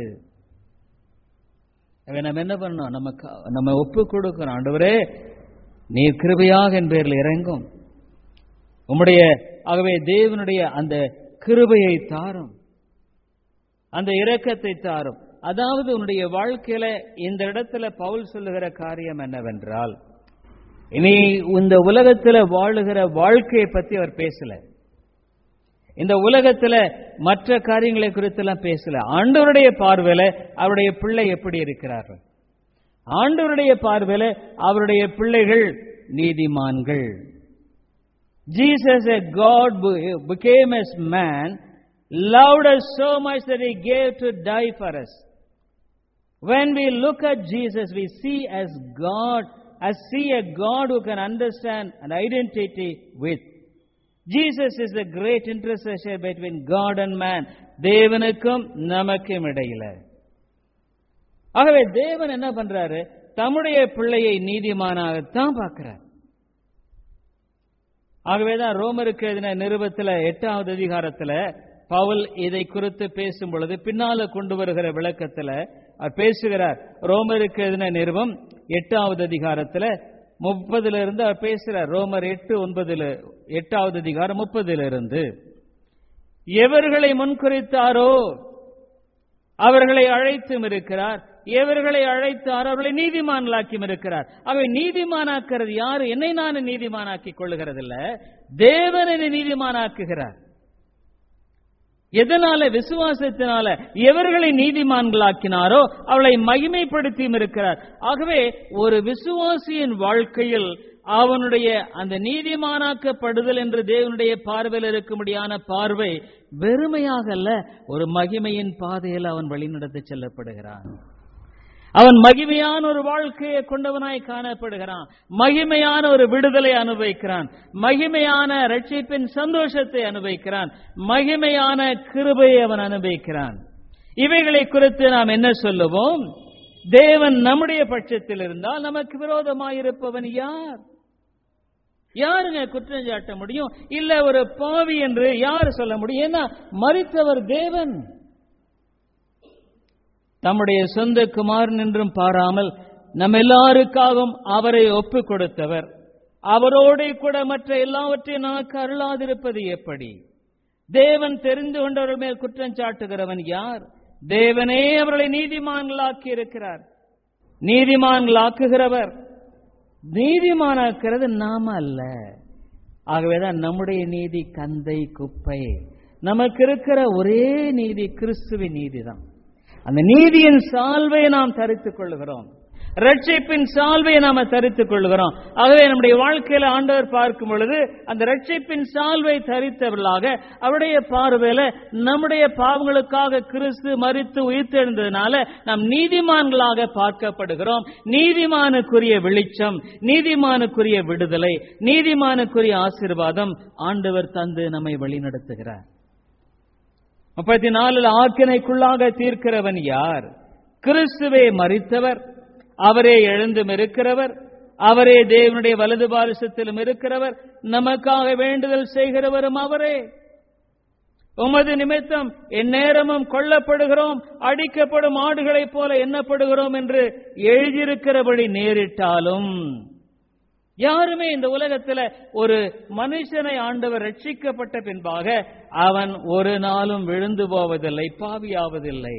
A: எனவே நம்ம என்ன பண்ணோம் நமக்கு நம்ம ஒப்பு கொடுக்கிறோம் ஆண்டவரே நீர் கிருபையாக என் பேரில் இறங்கும் உம்முடைய ஆகவே தேவனுடைய அந்த கிருபையை தாரும் அந்த இரக்கத்தை தாரும் அதாவது உன்னுடைய வாழ்க்கையில இந்த இடத்துல பவுல் சொல்லுகிற காரியம் என்னவென்றால் இனி இந்த உலகத்துல வாழுகிற வாழ்க்கையை பத்தி அவர் பேசல இந்த உலகத்துல மற்ற காரியங்களை குறித்தெல்லாம் பேசல ஆண்டவருடைய பார்வையில அவருடைய பிள்ளை எப்படி இருக்கிறார்கள் ஆண்டவருடைய பார்வையில அவருடைய பிள்ளைகள் நீதிமான்கள் Jesus, a God, who became as man, loved us so much that he gave to die for us. When we look at Jesus, we see as God, as see a God who can understand an identity with. Jesus is the great intercessor between God and man. தேவனுக்கும் நமக்கும் இடையில ஆகவே தேவன் என்ன பண்றாரு தம்முடைய பிள்ளையை நீதிமானாகத்தான் பார்க்கிறார் ஆகவேதான் ரோமருக்கு எழுதின நிருபத்துல எட்டாவது அதிகாரத்துல பவுல் இதை குறித்து பேசும் பொழுது பின்னால கொண்டு வருகிற விளக்கத்துல அவர் பேசுகிறார் ரோமருக்கு எழுதின நிருபம் எட்டாவது அதிகாரத்துல முப்பதுல இருந்து அவர் பேசுறார் ரோமர் எட்டு ஒன்பதுல எட்டாவது அதிகாரம் முப்பதுல இருந்து எவர்களை முன்குறித்தாரோ அவர்களை அழைத்தும் இருக்கிறார் எவர்களை அழைத்தார் அவர்களை நீதிமான்களாக்கியும் இருக்கிறார் அவை நீதிமானாக்கிறது யாரு என்னை நான் நீதிமானாக்கிக் கொள்ளுகிறதில்ல தேவன் என்னை நீதிமானாக்குகிறார் எதனால விசுவாசத்தினால எவர்களை நீதிமான்களாக்கினாரோ அவளை மகிமைப்படுத்தியும் இருக்கிறார் ஆகவே ஒரு விசுவாசியின் வாழ்க்கையில் அவனுடைய அந்த நீதிமானாக்கப்படுதல் என்று தேவனுடைய பார்வையில் இருக்கும்படியான பார்வை வெறுமையாக அல்ல ஒரு மகிமையின் பாதையில் அவன் வழிநடத்தி செல்லப்படுகிறான் அவன் மகிமையான ஒரு வாழ்க்கையை கொண்டவனாய் காணப்படுகிறான் மகிமையான ஒரு விடுதலை அனுபவிக்கிறான் மகிமையான ரட்சிப்பின் சந்தோஷத்தை அனுபவிக்கிறான் மகிமையான கிருபையை அவன் அனுபவிக்கிறான் இவைகளை குறித்து நாம் என்ன சொல்லுவோம் தேவன் நம்முடைய பட்சத்தில் இருந்தால் நமக்கு விரோதமாயிருப்பவன் யார் யாருங்க குற்றம் சாட்ட முடியும் இல்ல ஒரு பாவி என்று யார் சொல்ல முடியும் ஏன்னா மறித்தவர் தேவன் தம்முடைய சொந்த குமாரன் என்றும் பாராமல் நம்ம எல்லாருக்காகவும் அவரை ஒப்பு கொடுத்தவர் அவரோட கூட மற்ற எல்லாவற்றையும் நமக்கு அருளாதிருப்பது எப்படி தேவன் தெரிந்து கொண்டவர்கள் மேல் குற்றம் சாட்டுகிறவன் யார் தேவனே அவர்களை நீதிமான்களாக்கி இருக்கிறார் நீதிமான்களாக்குகிறவர் நீதிமானாக்கிறது நாம அல்ல ஆகவேதான் நம்முடைய நீதி கந்தை குப்பை நமக்கு இருக்கிற ஒரே நீதி கிறிஸ்துவின் நீதிதான் அந்த நீதியின் சால்வை நாம் தரித்துக் கொள்ளுகிறோம் ரட்சிப்பின் சால்வையை நாம தரித்துக் கொள்ளுகிறோம் ஆகவே நம்முடைய வாழ்க்கையில ஆண்டவர் பார்க்கும் பொழுது அந்த ரட்சிப்பின் சால்வை தரித்தவர்களாக அவருடைய பார்வையில நம்முடைய பாவங்களுக்காக கிறிஸ்து மறித்து உயிர்த்தெழுந்ததுனால நாம் நீதிமான்களாக பார்க்கப்படுகிறோம் நீதிமானுக்குரிய வெளிச்சம் நீதிமானுக்குரிய விடுதலை நீதிமானுக்குரிய ஆசீர்வாதம் ஆண்டவர் தந்து நம்மை வழிநடத்துகிறார் முப்பத்தி நாலில் ஆக்கினைக்குள்ளாக தீர்க்கிறவன் யார் கிறிஸ்துவே மறித்தவர் அவரே எழுந்தும் இருக்கிறவர் அவரே தேவனுடைய வலது பாரிசத்திலும் இருக்கிறவர் நமக்காக வேண்டுதல் செய்கிறவரும் அவரே உமது நிமித்தம் எந்நேரமும் கொல்லப்படுகிறோம் அடிக்கப்படும் ஆடுகளைப் போல எண்ணப்படுகிறோம் என்று எழுதியிருக்கிறபடி நேரிட்டாலும் யாருமே இந்த உலகத்துல ஒரு மனுஷனை ஆண்டவர் ரட்சிக்கப்பட்ட பின்பாக அவன் ஒரு நாளும் விழுந்து போவதில்லை பாவியாவதில்லை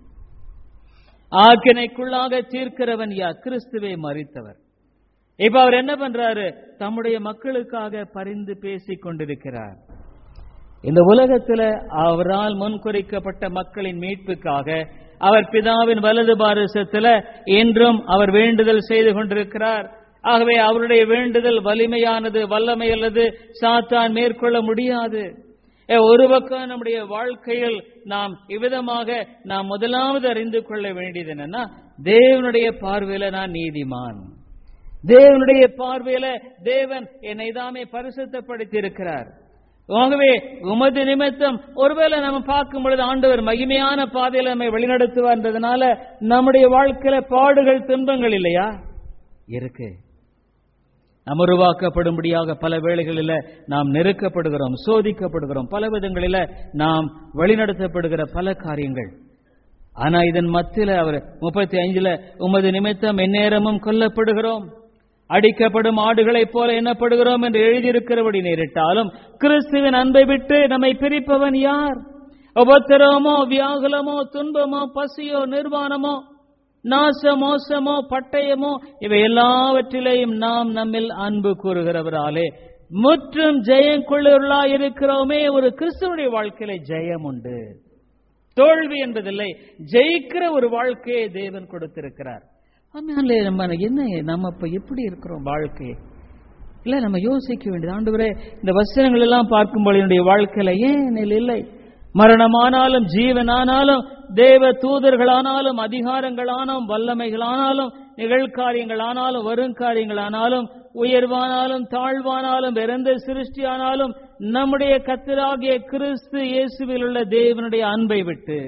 A: ஆக்கினைக்குள்ளாக தீர்க்கிறவன் யா கிறிஸ்துவை மறித்தவர் இப்ப அவர் என்ன பண்றாரு தம்முடைய மக்களுக்காக பரிந்து பேசிக் கொண்டிருக்கிறார் இந்த உலகத்துல அவரால் முன்குறிக்கப்பட்ட மக்களின் மீட்புக்காக அவர் பிதாவின் வலது பாரசத்துல இன்றும் அவர் வேண்டுதல் செய்து கொண்டிருக்கிறார் ஆகவே அவருடைய வேண்டுதல் வலிமையானது வல்லமையுள்ளது சாத்தான் மேற்கொள்ள முடியாது ஏ, ஒரு பக்கம் நம்முடைய வாழ்க்கையில் நாம் இவ்விதமாக நாம் முதலாவது அறிந்து கொள்ள வேண்டியது என்னன்னா தேவனுடைய பார்வையில நான் நீதிமான் தேவனுடைய பார்வையில தேவன் என்னை தாமே பரிசுத்தப்படுத்தி இருக்கிறார் ஆகவே உமது நிமித்தம் ஒருவேளை நம்ம பார்க்கும் பொழுது ஆண்டவர் மகிமையான பாதையில நம்மை வழிநடத்துவார்ன்றதுனால நம்முடைய வாழ்க்கையில பாடுகள் துன்பங்கள் இல்லையா இருக்கு நாம் உருவாக்கப்படும்படியாக பல வேளைகளில் நாம் நெருக்கப்படுகிறோம் சோதிக்கப்படுகிறோம் பல விதங்களில நாம் வழிநடத்தப்படுகிற பல காரியங்கள் ஆனா இதன் மத்தியில அவர் முப்பத்தி அஞ்சுல உமது நிமித்தம் எந்நேரமும் கொல்லப்படுகிறோம் அடிக்கப்படும் ஆடுகளைப் போல எண்ணப்படுகிறோம் என்று எழுதியிருக்கிறபடி நேரிட்டாலும் கிறிஸ்துவின் அன்பை விட்டு நம்மை பிரிப்பவன் யார் உபத்திரவமோ வியாகுலமோ துன்பமோ பசியோ நிர்வாணமோ நாச மோசமோ பட்டயமோ இவை எல்லாவற்றிலேயும் நாம் நம்மில் அன்பு கூறுகிறவராலே முற்றும் ஜெயம் கொள்ளுவர்களா இருக்கிறோமே ஒரு கிறிஸ்துவனுடைய வாழ்க்கையில ஜெயம் உண்டு தோல்வி என்பதில்லை ஜெயிக்கிற ஒரு வாழ்க்கையை தேவன் கொடுத்திருக்கிறார் ஆமாலே நம்ம என்ன நம்ம இப்ப எப்படி இருக்கிறோம் வாழ்க்கை இல்ல நம்ம யோசிக்க வேண்டியது ஆண்டவரே இந்த வசனங்கள் எல்லாம் பார்க்கும்போது என்னுடைய வாழ்க்கையில ஏன் என்னில் இல்லை மரணமானாலும் ஜீவனானாலும் தேவ தூதர்களானாலும் அதிகாரங்களானாலும் வல்லமைகளானாலும் நிகழ்காரியங்களானாலும் வருங்காரியங்களானாலும் உயர்வானாலும் தாழ்வானாலும் பிறந்த சிருஷ்டியானாலும் நம்முடைய கத்தராகிய கிறிஸ்து இயேசுவில் உள்ள தேவனுடைய அன்பை விட்டு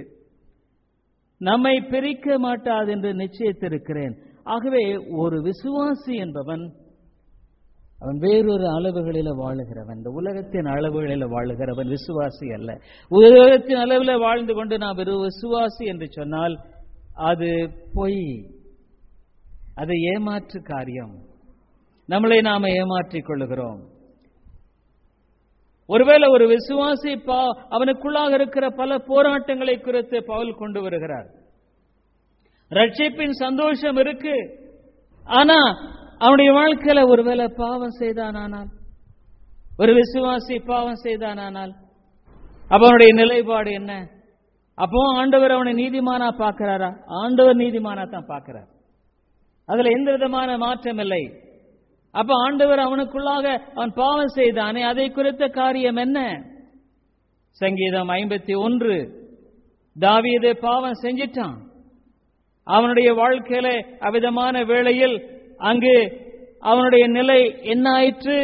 A: நம்மை பிரிக்க மாட்டாது என்று நிச்சயித்திருக்கிறேன் ஆகவே ஒரு விசுவாசி என்பவன் அவன் வேறொரு அளவுகளில வாழுகிறவன் இந்த உலகத்தின் அளவுகளில வாழுகிறவன் விசுவாசி அல்ல உலகத்தின் அளவில் வாழ்ந்து கொண்டு நான் வெறும் விசுவாசி என்று சொன்னால் அது பொய் அது ஏமாற்று காரியம் நம்மளை நாம ஏமாற்றிக் கொள்ளுகிறோம் ஒருவேளை ஒரு விசுவாசி பா அவனுக்குள்ளாக இருக்கிற பல போராட்டங்களை குறித்து பவுல் கொண்டு வருகிறார் ரட்சிப்பின் சந்தோஷம் இருக்கு ஆனா அவனுடைய வாழ்க்கையில ஒருவேளை பாவம் செய்தானானால் ஒரு விசுவாசி பாவம் செய்தானானால் அப்ப அவனுடைய நிலைப்பாடு என்ன அப்போ ஆண்டவர் அவனை நீதிமானா பார்க்கிறாரா ஆண்டவர் நீதிமானா தான் பார்க்கிறார் அதுல எந்த விதமான மாற்றம் இல்லை அப்ப ஆண்டவர் அவனுக்குள்ளாக அவன் பாவம் செய்தானே அதை குறித்த காரியம் என்ன சங்கீதம் ஐம்பத்தி ஒன்று தாவீது பாவம் செஞ்சிட்டான் அவனுடைய வாழ்க்கையில அவிதமான வேளையில் அங்கு அவனுடைய நிலை என்ன ஆயிற்று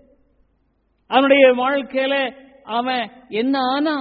A: அவனுடைய வாழ்க்கையில அவன் என்ன ஆனா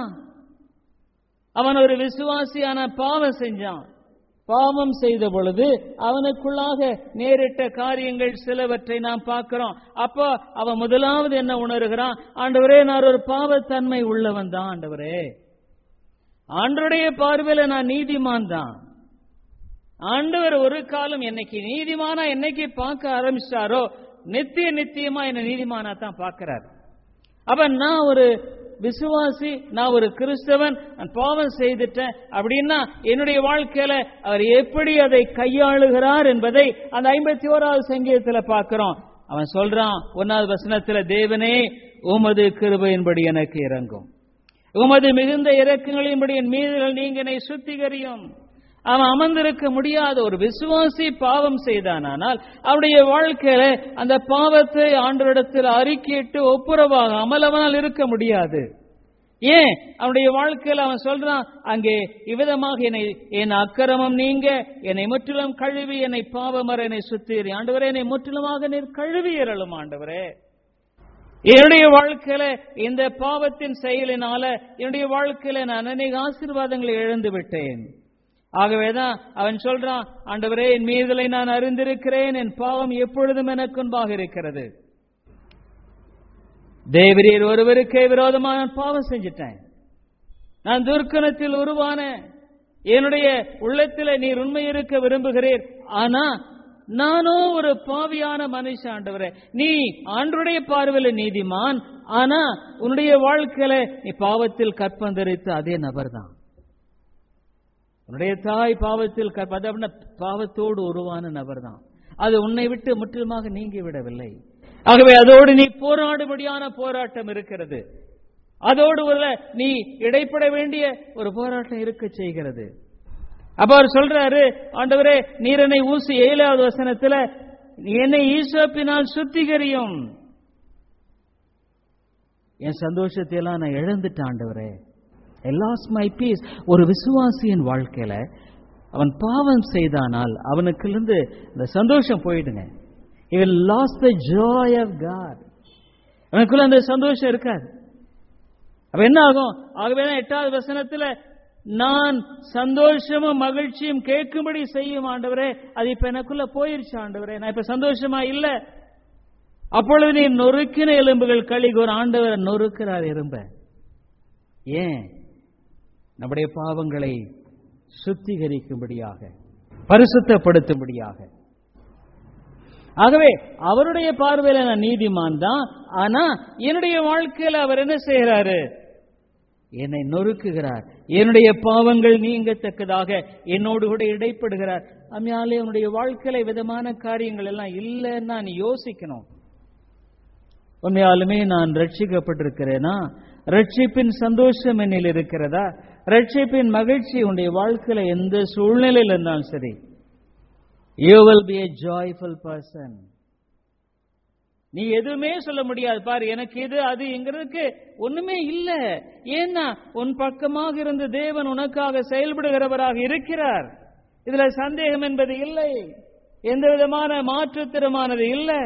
A: அவன் ஒரு விசுவாசியான பாவம் செஞ்சான் பாவம் செய்த பொழுது அவனுக்குள்ளாக நேரிட்ட காரியங்கள் சிலவற்றை நாம் பார்க்கிறோம் அப்போ அவன் முதலாவது என்ன உணர்கிறான் ஆண்டவரே நான் ஒரு பாவத்தன்மை உள்ளவன் தான் ஆண்டவரே ஆண்டவருடைய பார்வையில நான் நீதிமான் தான் ஆண்டவர் ஒரு காலம் என்னைக்கு நீதிமானா என்னைக்கு பார்க்க ஆரம்பிச்சாரோ நித்திய நித்தியமா என்ன நீதிமானா தான் பார்க்கிறார் அப்ப நான் ஒரு விசுவாசி நான் ஒரு கிறிஸ்தவன் நான் பாவம் செய்துட்டேன் அப்படின்னா என்னுடைய வாழ்க்கையில அவர் எப்படி அதை கையாளுகிறார் என்பதை அந்த ஐம்பத்தி ஓராவது சங்கீதத்துல பார்க்கிறோம் அவன் சொல்றான் ஒன்னாவது வசனத்துல தேவனே உமது கிருபையின்படி எனக்கு இறங்கும் உமது மிகுந்த இறக்கங்களின்படி என் மீதுகள் நீங்க என்னை சுத்திகரியும் அவன் அமர்ந்திருக்க முடியாத ஒரு விசுவாசி பாவம் செய்தானால் அவனுடைய வாழ்க்கையில அந்த பாவத்தை ஆண்டவரிடத்தில் அறிக்கையிட்டு ஒப்புரவாகாமல் அவனால் இருக்க முடியாது ஏன் அவனுடைய வாழ்க்கையில் அவன் சொல்றான் அங்கே இவ்விதமாக என்னை என் அக்கிரமம் நீங்க என்னை முற்றிலும் கழுவி என்னை பாவமர என்னை சுத்தீரி ஆண்டவரே என்னை முற்றிலுமாக நீர் கழுவி ஏறலும் ஆண்டவரே என்னுடைய வாழ்க்கையில இந்த பாவத்தின் செயலினால என்னுடைய வாழ்க்கையில நான் அநேக ஆசீர்வாதங்களை இழந்து விட்டேன் ஆகவேதான் அவன் சொல்றான் ஆண்டவரே என் மீதலை நான் அறிந்திருக்கிறேன் என் பாவம் எப்பொழுதும் எனக்கு முன்பாக இருக்கிறது தேவரீர் ஒருவருக்கே விரோதமாக நான் பாவம் செஞ்சிட்டேன் நான் துர்க்கணத்தில் உருவான என்னுடைய உள்ளத்தில் நீர் உண்மை இருக்க விரும்புகிறீர் ஆனா நானோ ஒரு பாவியான மனுஷன் ஆண்டவரே நீ ஆண்டுடைய பார்வையில நீதிமான் ஆனா உன்னுடைய வாழ்க்கையில நீ பாவத்தில் கற்பந்தரித்த அதே நபர் தான் உன்னுடைய தாய் பாவத்தில் கற்ப அது அப்படின்னா பாவத்தோடு உருவான நபர் தான் அது உன்னை விட்டு முற்றிலுமாக நீங்கி விடவில்லை ஆகவே அதோடு நீ போராடுபடியான போராட்டம் இருக்கிறது அதோடு ஒரு நீ இடைப்பட வேண்டிய ஒரு போராட்டம் இருக்க செய்கிறது அப்ப அவர் சொல்றாரு ஆண்டவரே நீர் என்னை ஊசி ஏழாவது வசனத்துல என்னை ஈசோப்பினால் சுத்திகரியும் என் சந்தோஷத்தை எல்லாம் நான் இழந்துட்டேன் ஆண்டவரே ஐ லாஸ் மை பீஸ் ஒரு விசுவாசியின் வாழ்க்கையில அவன் பாவம் செய்தானால் அவனுக்குள்ளேருந்து இந்த சந்தோஷம் போயிடுங்க இவன் loss the joy of God அவனுக்குள்ள அந்த சந்தோஷம் இருக்காது அப்ப என்ன ஆகும் ஆகவே தான் எட்டாவது வசனத்துல நான் சந்தோஷமும் மகிழ்ச்சியும் கேட்கும்படி செய்யும் ஆண்டவரே அது இப்ப எனக்குள்ள போயிருச்சு ஆண்டவரே நான் இப்ப சந்தோஷமா இல்ல அப்பொழுது நீ நொறுக்கின எலும்புகள் கழிகு ஒரு ஆண்டவர் நொறுக்கிறார் எறும்ப ஏன் நம்முடைய பாவங்களை சுத்திகரிக்கும்படியாக பரிசுத்தப்படுத்தும்படியாக ஆகவே அவருடைய பார்வையில நான் நீதிமான் தான் ஆனா என்னுடைய வாழ்க்கையில அவர் என்ன செய்யறாரு என்னை நொறுக்குகிறார் என்னுடைய பாவங்கள் நீங்கத்தக்கதாக என்னோடு கூட இடைப்படுகிறார் அம்மையாலே உன்னுடைய வாழ்க்கையில விதமான காரியங்கள் எல்லாம் இல்லைன்னா நீ யோசிக்கணும் உண்மையாலுமே நான் ரட்சிக்கப்பட்டிருக்கிறேனா ரட்சிப்பின் சந்தோஷம் என்னில் இருக்கிறதா ரட்சிப்பின் மகிழ்ச்சி உன்னுடைய வாழ்க்கையில எந்த சூழ்நிலையில் இருந்தாலும் சரி you will be a joyful person நீ எதுவுமே சொல்ல முடியாது பாரு எனக்கு இது அதுங்கிறதுக்கு ஒண்ணுமே இல்ல ஏன்னா உன் பக்கமாக இருந்து தேவன் உனக்காக செயல்படுகிறவராக இருக்கிறார் இதுல சந்தேகம் என்பது இல்லை எந்த விதமான மாற்றுத்திறமானது இல்லை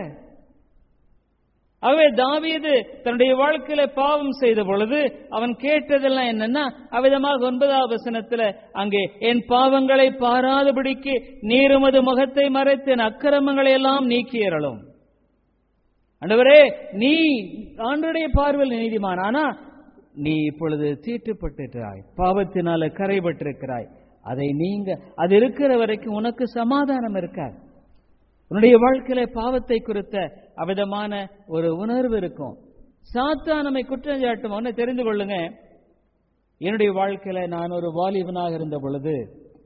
A: ஆகவே தாவீது தன்னுடைய வாழ்க்கையில பாவம் செய்த பொழுது அவன் கேட்டதெல்லாம் என்னன்னா அவ்விதமாக ஒன்பதாவது வசனத்துல அங்கே என் பாவங்களை பாராதபடிக்கு நீருமது முகத்தை மறைத்து என் அக்கிரமங்களை எல்லாம் நீக்கியறலும் ஆண்டவரே நீ ஆண்டுடைய பார்வையில் நீதிமான் ஆனா நீ இப்பொழுது தீட்டுப்பட்டுட்டாய் பாவத்தினால கரைபட்டிருக்கிறாய் அதை நீங்க அது இருக்கிற வரைக்கும் உனக்கு சமாதானம் இருக்காது உன்னுடைய வாழ்க்கையில பாவத்தை குறித்த அவிதமான ஒரு உணர்வு இருக்கும் சாத்தா நம்மை குற்றம் சாட்டும் ஒன்னு தெரிந்து கொள்ளுங்க என்னுடைய வாழ்க்கையில நான் ஒரு வாலிபனாக இருந்த பொழுது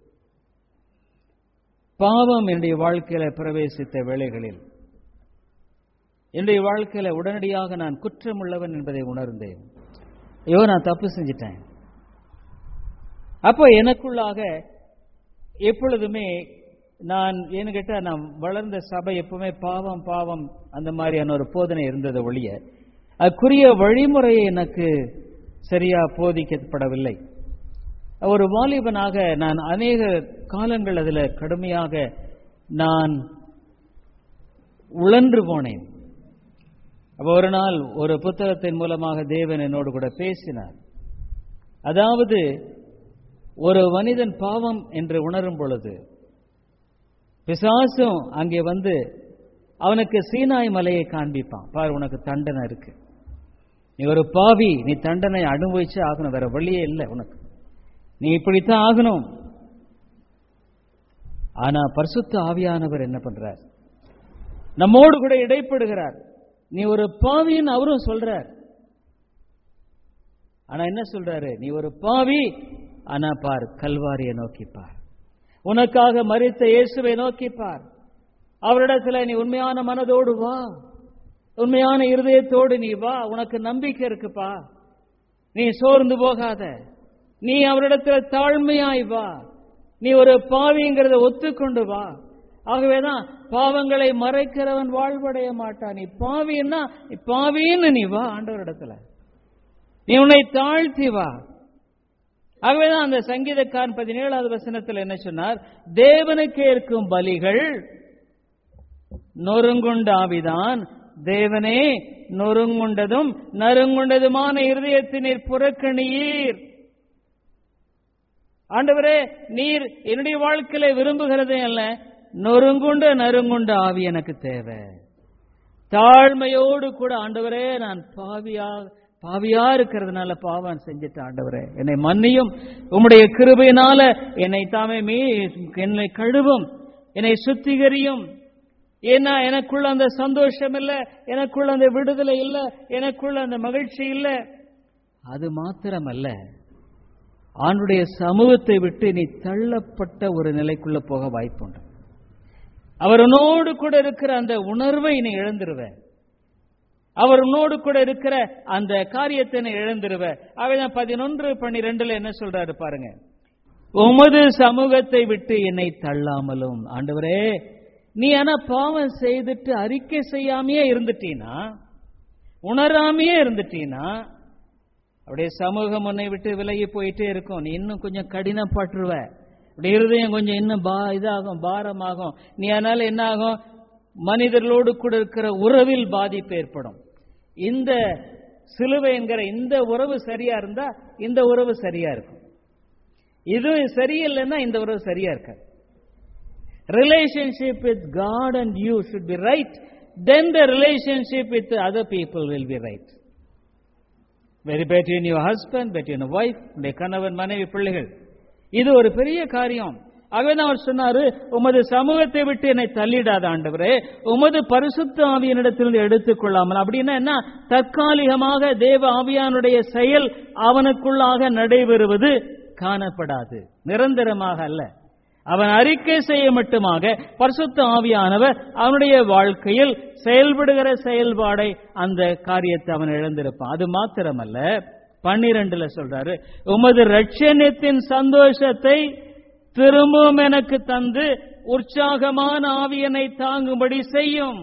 A: பாவம் என்னுடைய வாழ்க்கையில பிரவேசித்த வேளைகளில் என்னுடைய வாழ்க்கையில உடனடியாக நான் குற்றமுள்ளவன் என்பதை உணர்ந்தேன் ஐயோ நான் தப்பு செஞ்சிட்டேன் அப்போ எனக்குள்ளாக எப்பொழுதுமே நான் ஏன்னு கேட்டா நான் வளர்ந்த சபை எப்பவுமே பாவம் பாவம் அந்த மாதிரியான ஒரு போதனை இருந்தது ஒழிய அதுக்குரிய வழிமுறையை எனக்கு சரியா போதிக்கப்படவில்லை ஒரு வாலிபனாக நான் அநேக காலங்கள் அதில் கடுமையாக நான் உழன்று போனேன் அப்ப ஒரு நாள் ஒரு புத்தகத்தின் மூலமாக தேவன் என்னோடு கூட பேசினார் அதாவது ஒரு மனிதன் பாவம் என்று உணரும் பொழுது பிசாசும் அங்கே வந்து அவனுக்கு சீனாய் மலையை காண்பிப்பான் பாரு உனக்கு தண்டனை இருக்கு நீ ஒரு பாவி நீ தண்டனை அனுபவிச்சு ஆகணும் வேற வழியே இல்லை உனக்கு நீ இப்படித்தான் ஆகணும் ஆனா பரிசுத்த ஆவியானவர் என்ன பண்றார் நம்மோடு கூட இடைப்படுகிறார் நீ ஒரு பாவின்னு அவரும் சொல்றார் ஆனா என்ன சொல்றாரு நீ ஒரு பாவி ஆனா பார் கல்வாரியை நோக்கி பார் உனக்காக மறித்த இயேசுவை நோக்கி பார் அவரிடத்துல நீ உண்மையான மனதோடு வா உண்மையான இருதயத்தோடு நீ வா உனக்கு நம்பிக்கை இருக்குப்பா நீ சோர்ந்து போகாத நீ அவரிடத்துல தாழ்மையாய் வா நீ ஒரு பாவிங்கிறத ஒத்துக்கொண்டு வா ஆகவேதான் பாவங்களை மறைக்கிறவன் வாழ்வடைய மாட்டான் நீ பாவின்னா நீ பாவின்னு நீ வா ஆண்டவரிடத்துல நீ உன்னை தாழ்த்தி வா ஆகவேதான் அந்த சங்கீதக்காரன் பதினேழாவது வசனத்தில் என்ன சொன்னார் தேவனுக்கு ஏற்கும் பலிகள் நொறுங்குண்ட ஆவிதான் தேவனே நொறுங்குண்டதும் நறுங்குண்டதுமான இருதயத்தினீர் புறக்கணியீர் ஆண்டவரே நீர் என்னுடைய வாழ்க்கையில விரும்புகிறதே அல்ல நொறுங்குண்ட நறுங்குண்ட ஆவி எனக்கு தேவை தாழ்மையோடு கூட ஆண்டவரே நான் பாவியா பாவியா இருக்கிறதுனால பாவம் செஞ்சுட்டு ஆண்டவரே என்னை மன்னியும் உம்முடைய கிருபையினால என்னை தாமே மீ என்னை கழுவும் என்னை சுத்திகரியும் ஏன்னா எனக்குள்ள அந்த சந்தோஷம் இல்ல எனக்குள்ள அந்த விடுதலை இல்ல எனக்குள்ள அந்த மகிழ்ச்சி இல்ல அது மாத்திரமல்ல ஆண்டுடைய சமூகத்தை விட்டு நீ தள்ளப்பட்ட ஒரு நிலைக்குள்ள போக வாய்ப்புண்டு அவர் உன்னோடு கூட இருக்கிற அந்த உணர்வை நீ இழந்துருவ அவர் உன்னோடு கூட இருக்கிற அந்த காரியத்தை நீ இழந்துருவ அவைதான் பதினொன்று பன்னிரெண்டுல என்ன சொல்றாரு பாருங்க உமது சமூகத்தை விட்டு என்னை தள்ளாமலும் ஆண்டவரே நீ ஆனா பாவம் செய்துட்டு அறிக்கை செய்யாமையே இருந்துட்டீனா உணராமையே இருந்துட்டீனா அப்படியே சமூகம் உன்னை விட்டு விலகி போயிட்டே இருக்கும் நீ இன்னும் கொஞ்சம் கடினப்பட்டுருவ அப்படி இருதயம் கொஞ்சம் இன்னும் பா இதாகும் பாரமாகும் நீ அதனால என்ன ஆகும் மனிதர்களோடு கூட இருக்கிற உறவில் பாதிப்பு ஏற்படும் இந்த சிலுவை என்கிற இந்த உறவு சரியா இருந்தா இந்த உறவு சரியா இருக்கும் இது சரியில்லைன்னா இந்த உறவு சரியா இருக்காது relationship with God and you should be right, then the relationship with the other people will be right. Very between your husband, between your wife, உடைய கணவன் மனைவி பிள்ளைகள் இது ஒரு பெரிய காரியம் ஆகவே அவர் சொன்னாரு உமது சமூகத்தை விட்டு என்னை தள்ளிடாத ஆண்டவரே உமது பரிசுத்த ஆவியனிடத்திலிருந்து எடுத்துக் கொள்ளாமல் அப்படின்னா என்ன தற்காலிகமாக தேவ ஆவியானுடைய செயல் அவனுக்குள்ளாக நடைபெறுவது காணப்படாது நிரந்தரமாக அல்ல அவன் அறிக்கை செய்ய மட்டுமாக பரிசுத்த ஆவியானவர் அவனுடைய வாழ்க்கையில் செயல்படுகிற செயல்பாடை அந்த காரியத்தை அவன் இழந்திருப்பான் அது மாத்திரமல்ல பன்னிரண்டுல சொல்றாரு உமது ரட்சணியத்தின் சந்தோஷத்தை திரும்பவும் எனக்கு தந்து உற்சாகமான ஆவியனை தாங்கும்படி செய்யும்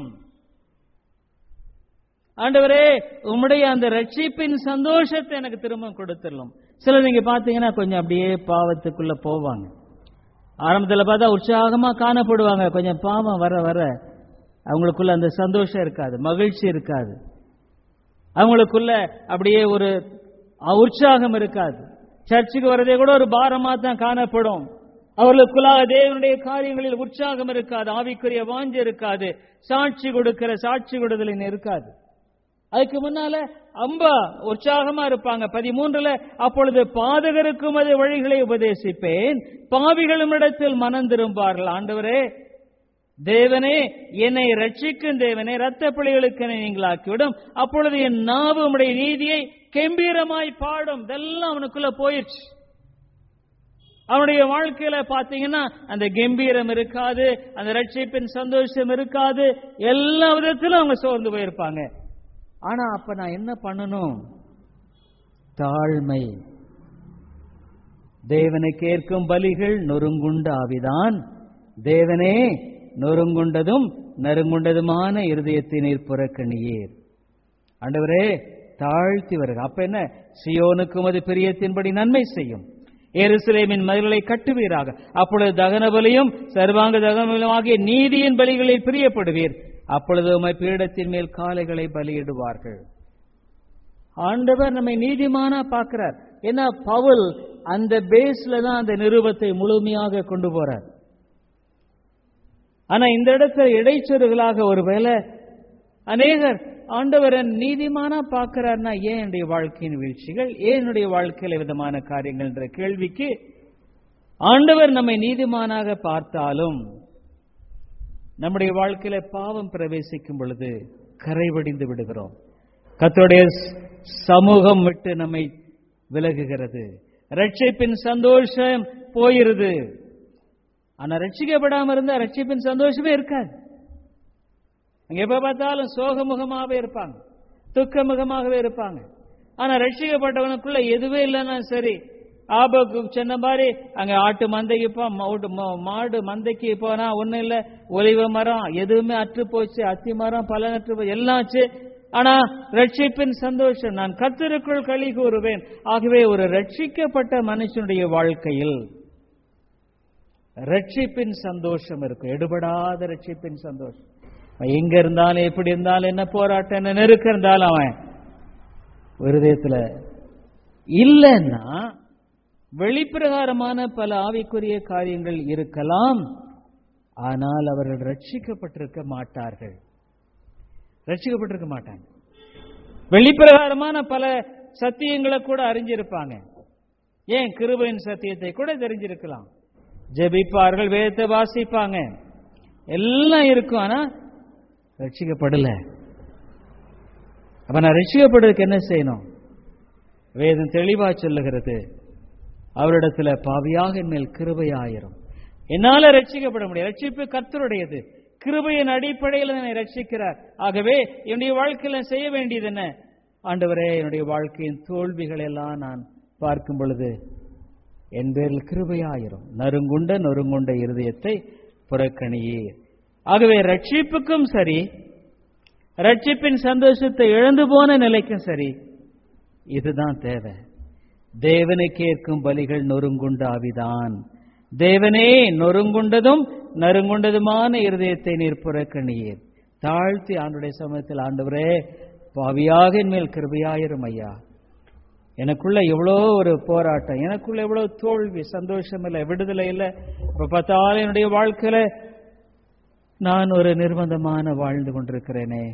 A: ஆண்டவரே உம்முடைய அந்த ரட்சிப்பின் சந்தோஷத்தை எனக்கு திரும்ப கொடுத்துடலாம் சிலர் நீங்க பாத்தீங்கன்னா கொஞ்சம் அப்படியே பாவத்துக்குள்ள போவாங்க ஆரம்பத்தில் பார்த்தா உற்சாகமா காணப்படுவாங்க கொஞ்சம் பாவம் வர வர அவங்களுக்குள்ள அந்த சந்தோஷம் இருக்காது மகிழ்ச்சி இருக்காது அவங்களுக்குள்ள அப்படியே ஒரு உற்சாகம் இருக்காது சர்ச்சுக்கு வரதே கூட ஒரு பாரமா தான் காணப்படும் அவர்களுக்குள்ளாக தேவனுடைய காரியங்களில் உற்சாகம் இருக்காது ஆவிக்குரிய வாஞ்சு இருக்காது சாட்சி கொடுக்கிற சாட்சி கொடுதலின் இருக்காது அதுக்கு முன்னால அம்பா உற்சாகமா இருப்பாங்க பதிமூன்றுல அப்பொழுது பாதகருக்கும் அது வழிகளை உபதேசிப்பேன் பாவிகளும் இடத்தில் மனம் திரும்பார்கள் ஆண்டவரே தேவனே என்னை ரட்சிக்கும் தேவனே ரத்த பிள்ளைகளுக்கு நீங்களாக்கிவிடும் அப்பொழுது என் நாவு உடைய நீதியை கெம்பீரமாய் பாடும் இதெல்லாம் அவனுக்குள்ள போயிடுச்சு அவனுடைய வாழ்க்கையில பாத்தீங்கன்னா அந்த கம்பீரம் இருக்காது அந்த ரட்சிப்பின் சந்தோஷம் இருக்காது எல்லா விதத்திலும் அவங்க சோர்ந்து போயிருப்பாங்க ஆனா அப்ப நான் என்ன பண்ணணும் தாழ்மை தேவனை கேட்கும் பலிகள் நொறுங்குண்ட ஆவிதான் தேவனே நொறுங்குண்டதும் நறுங்குண்டதுமான இருதயத்தினீர் புறக்கணியீர் ஆண்டவரே தாழ்த்தி வருக அப்ப என்ன சியோனுக்கும் அது பிரியத்தின்படி நன்மை செய்யும் எருசலேமின் மதில்களை கட்டுவீராக அப்பொழுது தகன பலியும் சர்வாங்க தகனம் ஆகிய நீதியின் பலிகளில் பிரியப்படுவீர் அப்பொழுது உமை பீடத்தின் மேல் காலைகளை பலியிடுவார்கள் ஆண்டவர் நம்மை நீதிமானா பார்க்கிறார் ஏன்னா பவுல் அந்த பேஸ்ல தான் அந்த நிருபத்தை முழுமையாக கொண்டு போறார் ஆனா இந்த இடத்துல இடைச்சொருகளாக ஒருவேளை அநேகர் ஆண்டவரன் நீதிமானா பார்க்கிறார்னா ஏன் என்னுடைய வாழ்க்கையின் வீழ்ச்சிகள் ஏன் என்னுடைய வாழ்க்கையில விதமான காரியங்கள் என்ற கேள்விக்கு ஆண்டவர் நம்மை நீதிமானாக பார்த்தாலும் நம்முடைய வாழ்க்கையில பாவம் பிரவேசிக்கும் பொழுது கரைவடிந்து விடுகிறோம் கத்தோடைய சமூகம் விட்டு நம்மை விலகுகிறது ரட்சிப்பின் சந்தோஷம் போயிருது ஆனா ரட்சிக்கப்படாம இருந்தா ரட்சிப்பின் சந்தோஷமே இருக்காது அங்க எப்ப பார்த்தாலும் சோகமுகமாகவே இருப்பாங்க துக்கமுகமாகவே இருப்பாங்க ஆனா ரட்சிக்கப்பட்டவனுக்குள்ள எதுவே இல்லைன்னா சரி ஆபக்கு சொன்ன மாதிரி அங்க ஆட்டு மந்தைக்கு போ மவுடு- ம- மாடு மந்தைக்கு போனா ஒண்ணும் இல்ல ஒலிவ மரம் எதுவுமே அற்று போச்சு அத்தி மரம் பலனற்று போய் எல்லாம் ஆச்சு ஆனா ரட்சிப்பின் சந்தோஷம் நான் கத்திற்குள் களி கூறுவேன் ஆகவே ஒரு ரட்சிக்கப்பட்ட மனுஷனுடைய வாழ்க்கையில் ரட்சிப்பின் சந்தோஷம் இருக்கும் எடுபடாத ரட்சிப்பின் சந்தோஷம் அவன் எங்க இருந்தாலும் எப்படி இருந்தாலும் என்ன போராட்டம் என்ன நெருக்க இருந்தாலும் அவன் விருதயத்துல இல்லைன்னா வெளிப்பிரகாரமான பல ஆவிக்குரிய காரியங்கள் இருக்கலாம் ஆனால் அவர்கள் ரட்சிக்கப்பட்டிருக்க மாட்டார்கள் ரட்சிக்கப்பட்டிருக்க மாட்டாங்க வெளிப்பிரகாரமான பல சத்தியங்களை கூட அறிஞ்சிருப்பாங்க ஏன் கிருபையின் சத்தியத்தை கூட தெரிஞ்சிருக்கலாம் ஜெபிப்பார்கள் வேதத்தை வாசிப்பாங்க எல்லாம் இருக்கும் ஆனா ரட்சிக்கப்படல அப்ப நான் ரட்சிக்கப்படுறதுக்கு என்ன செய்யணும் வேதம் தெளிவா சொல்லுகிறது அவரிடத்துல பாவியாக என் மேல் கிருபையாயிரும் என்னால ரட்சிக்கப்பட முடியும் ரட்சிப்பு கர்த்தருடையது கிருபையின் அடிப்படையில் என்னை ரட்சிக்கிறார் ஆகவே என்னுடைய வாழ்க்கையில செய்ய வேண்டியது என்ன ஆண்டவரே என்னுடைய வாழ்க்கையின் தோல்விகள் எல்லாம் நான் பார்க்கும் பொழுது என் பேரில் கிருபையாயிரும் நறுங்குண்ட நொறுங்குண்ட இருதயத்தை புறக்கணியே ஆகவே ரட்சிப்புக்கும் சரி ரட்சிப்பின் சந்தோஷத்தை இழந்து போன நிலைக்கும் சரி இதுதான் தேவை தேவனை கேட்கும் பலிகள் நொறுங்குண்ட ஆவிதான் தேவனே நொறுங்குண்டதும் நறுங்குண்டதுமான இருதயத்தை நீர் புறக்கணியீர் தாழ்த்தி ஆண்டுடைய சமயத்தில் ஆண்டவரே பாவியாக என் மேல் கிருபையாயிரும் ஐயா எனக்குள்ள எவ்வளோ ஒரு போராட்டம் எனக்குள்ள எவ்வளோ தோல்வி சந்தோஷம் இல்லை விடுதலை இல்லை இப்ப பார்த்தாலும் என்னுடைய வாழ்க்கையில நான் ஒரு நிர்பந்தமான வாழ்ந்து கொண்டிருக்கிறேனே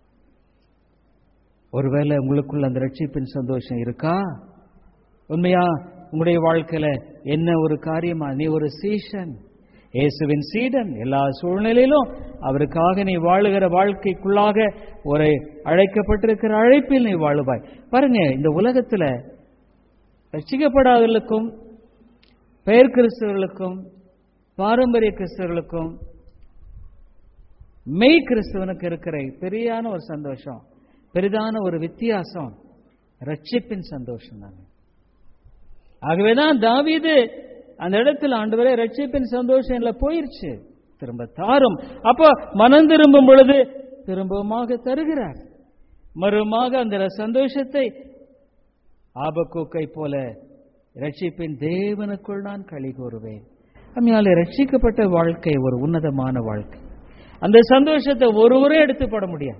A: ஒருவேளை உங்களுக்குள்ள அந்த ரட்சிப்பின் சந்தோஷம் இருக்கா உண்மையா உங்களுடைய வாழ்க்கையில என்ன ஒரு காரியமா நீ ஒரு சீஷன் இயேசுவின் சீடன் எல்லா சூழ்நிலையிலும் அவருக்காக நீ வாழுகிற வாழ்க்கைக்குள்ளாக ஒரு அழைக்கப்பட்டிருக்கிற அழைப்பில் நீ வாழுவாய் பாருங்க இந்த உலகத்துல ரட்சிக்கப்படாதவர்களுக்கும் பெயர் கிறிஸ்தவர்களுக்கும் பாரம்பரிய கிறிஸ்தவர்களுக்கும் மெய் கிறிஸ்தவனுக்கு இருக்கிற பெரியான ஒரு சந்தோஷம் பெரிதான ஒரு வித்தியாசம் ரட்சிப்பின் சந்தோஷம் தான் ஆகவேதான் தாவீது அந்த இடத்துல ஆண்டவரே ரட்சிப்பின் சந்தோஷம் இல்ல போயிருச்சு திரும்ப தாரும் அப்போ மனம் திரும்பும் பொழுது திரும்பவுமாக தருகிறார் மறுமாக அந்த சந்தோஷத்தை ஆபக்கூக்கை போல ரட்சிப்பின் தேவனுக்குள் நான் களி கூறுவேன் அம்மையால ரட்சிக்கப்பட்ட வாழ்க்கை ஒரு உன்னதமான வாழ்க்கை அந்த சந்தோஷத்தை ஒருவரே எடுத்து போட முடியாது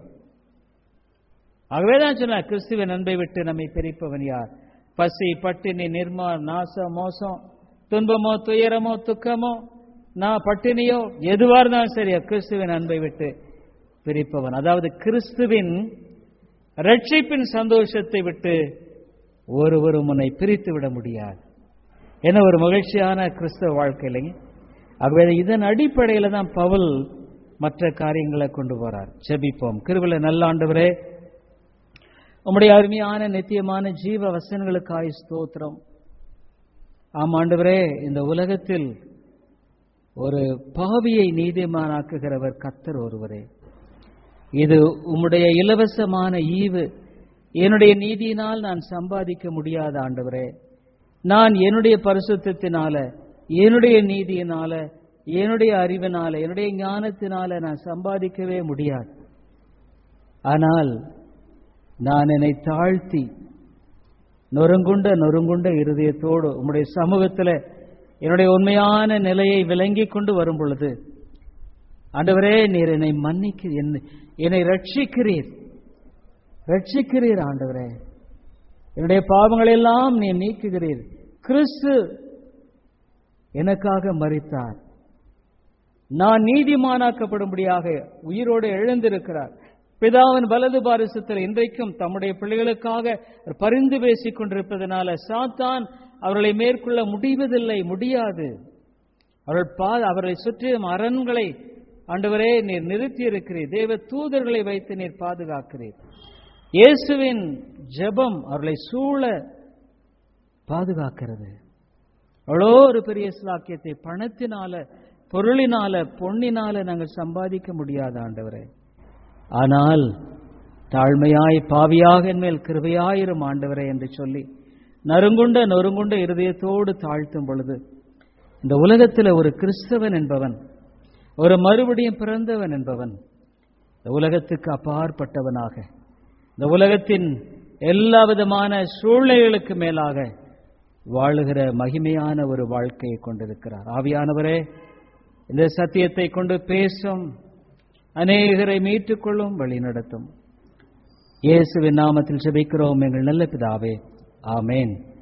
A: ஆகவேதான் சொன்ன கிறிஸ்துவின் அன்பை விட்டு நம்மை பிரிப்பவன் யார் பசி பட்டினி நிர்மா நாசம் மோசம் துன்பமோ துயரமோ துக்கமோ நான் பட்டினியோ எதுவா இருந்தாலும் சரியா கிறிஸ்துவின் அன்பை விட்டு பிரிப்பவன் அதாவது கிறிஸ்துவின் ரட்சிப்பின் சந்தோஷத்தை விட்டு ஒருவரும் உன்னை பிரித்து விட முடியாது என்ன ஒரு மகிழ்ச்சியான கிறிஸ்தவ வாழ்க்கை இல்லைங்க ஆகவே இதன் அடிப்படையில் தான் பவுல் மற்ற காரியங்களை கொண்டு போறார் ஜெபிப்போம் கிருவில நல்ல ஆண்டவரே உம்முடைய அருமையான நித்தியமான ஜீவ வசனங்களுக்காய் ஸ்தோத்திரம் ஆம் ஆண்டவரே இந்த உலகத்தில் ஒரு பாவியை நீதிமானாக்குகிறவர் கத்தர் ஒருவரே இது உம்முடைய இலவசமான ஈவு என்னுடைய நீதியினால் நான் சம்பாதிக்க முடியாத ஆண்டவரே நான் என்னுடைய பரிசுத்தினால என்னுடைய நீதியினால என்னுடைய அறிவினால என்னுடைய ஞானத்தினால நான் சம்பாதிக்கவே முடியாது ஆனால் நான் என்னை தாழ்த்தி நொறுங்குண்ட நொறுங்குண்ட இருதயத்தோடு உம்முடைய சமூகத்தில் என்னுடைய உண்மையான நிலையை விளங்கி கொண்டு வரும் பொழுது ஆண்டவரே நீர் என்னை மன்னிக்கு என்னை ரட்சிக்கிறீர் ரட்சிக்கிறீர் ஆண்டவரே என்னுடைய பாவங்களை எல்லாம் நீ நீக்குகிறீர் கிறிஸ்து எனக்காக மறித்தார் நான் நீதிமானாக்கப்படும்படியாக உயிரோடு எழுந்திருக்கிறார் பிதாவின் வலது பாரிசத்தில் இன்றைக்கும் தம்முடைய பிள்ளைகளுக்காக பரிந்து பேசிக் கொண்டிருப்பதனால சாத்தான் அவர்களை மேற்கொள்ள முடிவதில்லை முடியாது அவர்கள் பா அவர்களை சுற்றியும் அரண்களை ஆண்டவரே நீர் நிறுத்தி இருக்கிறீர் தேவ தூதர்களை வைத்து நீர் பாதுகாக்கிறீர் இயேசுவின் ஜெபம் அவர்களை சூழ பாதுகாக்கிறது அவ்வளோ ஒரு பெரிய சிலாக்கியத்தை பணத்தினால பொருளினால பொன்னினால நாங்கள் சம்பாதிக்க முடியாத ஆண்டவரே ஆனால் தாழ்மையாய் பாவியாக என்மேல் கிருபையாயிரும் ஆண்டவரே என்று சொல்லி நறுங்குண்ட நொறுங்குண்ட இருதயத்தோடு தாழ்த்தும் பொழுது இந்த உலகத்தில் ஒரு கிறிஸ்தவன் என்பவன் ஒரு மறுபடியும் பிறந்தவன் என்பவன் இந்த உலகத்துக்கு அப்பாற்பட்டவனாக இந்த உலகத்தின் எல்லா விதமான சூழ்நிலைகளுக்கு மேலாக வாழுகிற மகிமையான ஒரு வாழ்க்கையை கொண்டிருக்கிறார் ஆவியானவரே இந்த சத்தியத்தை கொண்டு பேசும் அநேகரை மீட்டுக்கொள்ளும் வழி நடத்தும் இயேசுவின் நாமத்தில் செபிக்கிறோம் எங்கள் நல்ல பிதாவே ஆமேன்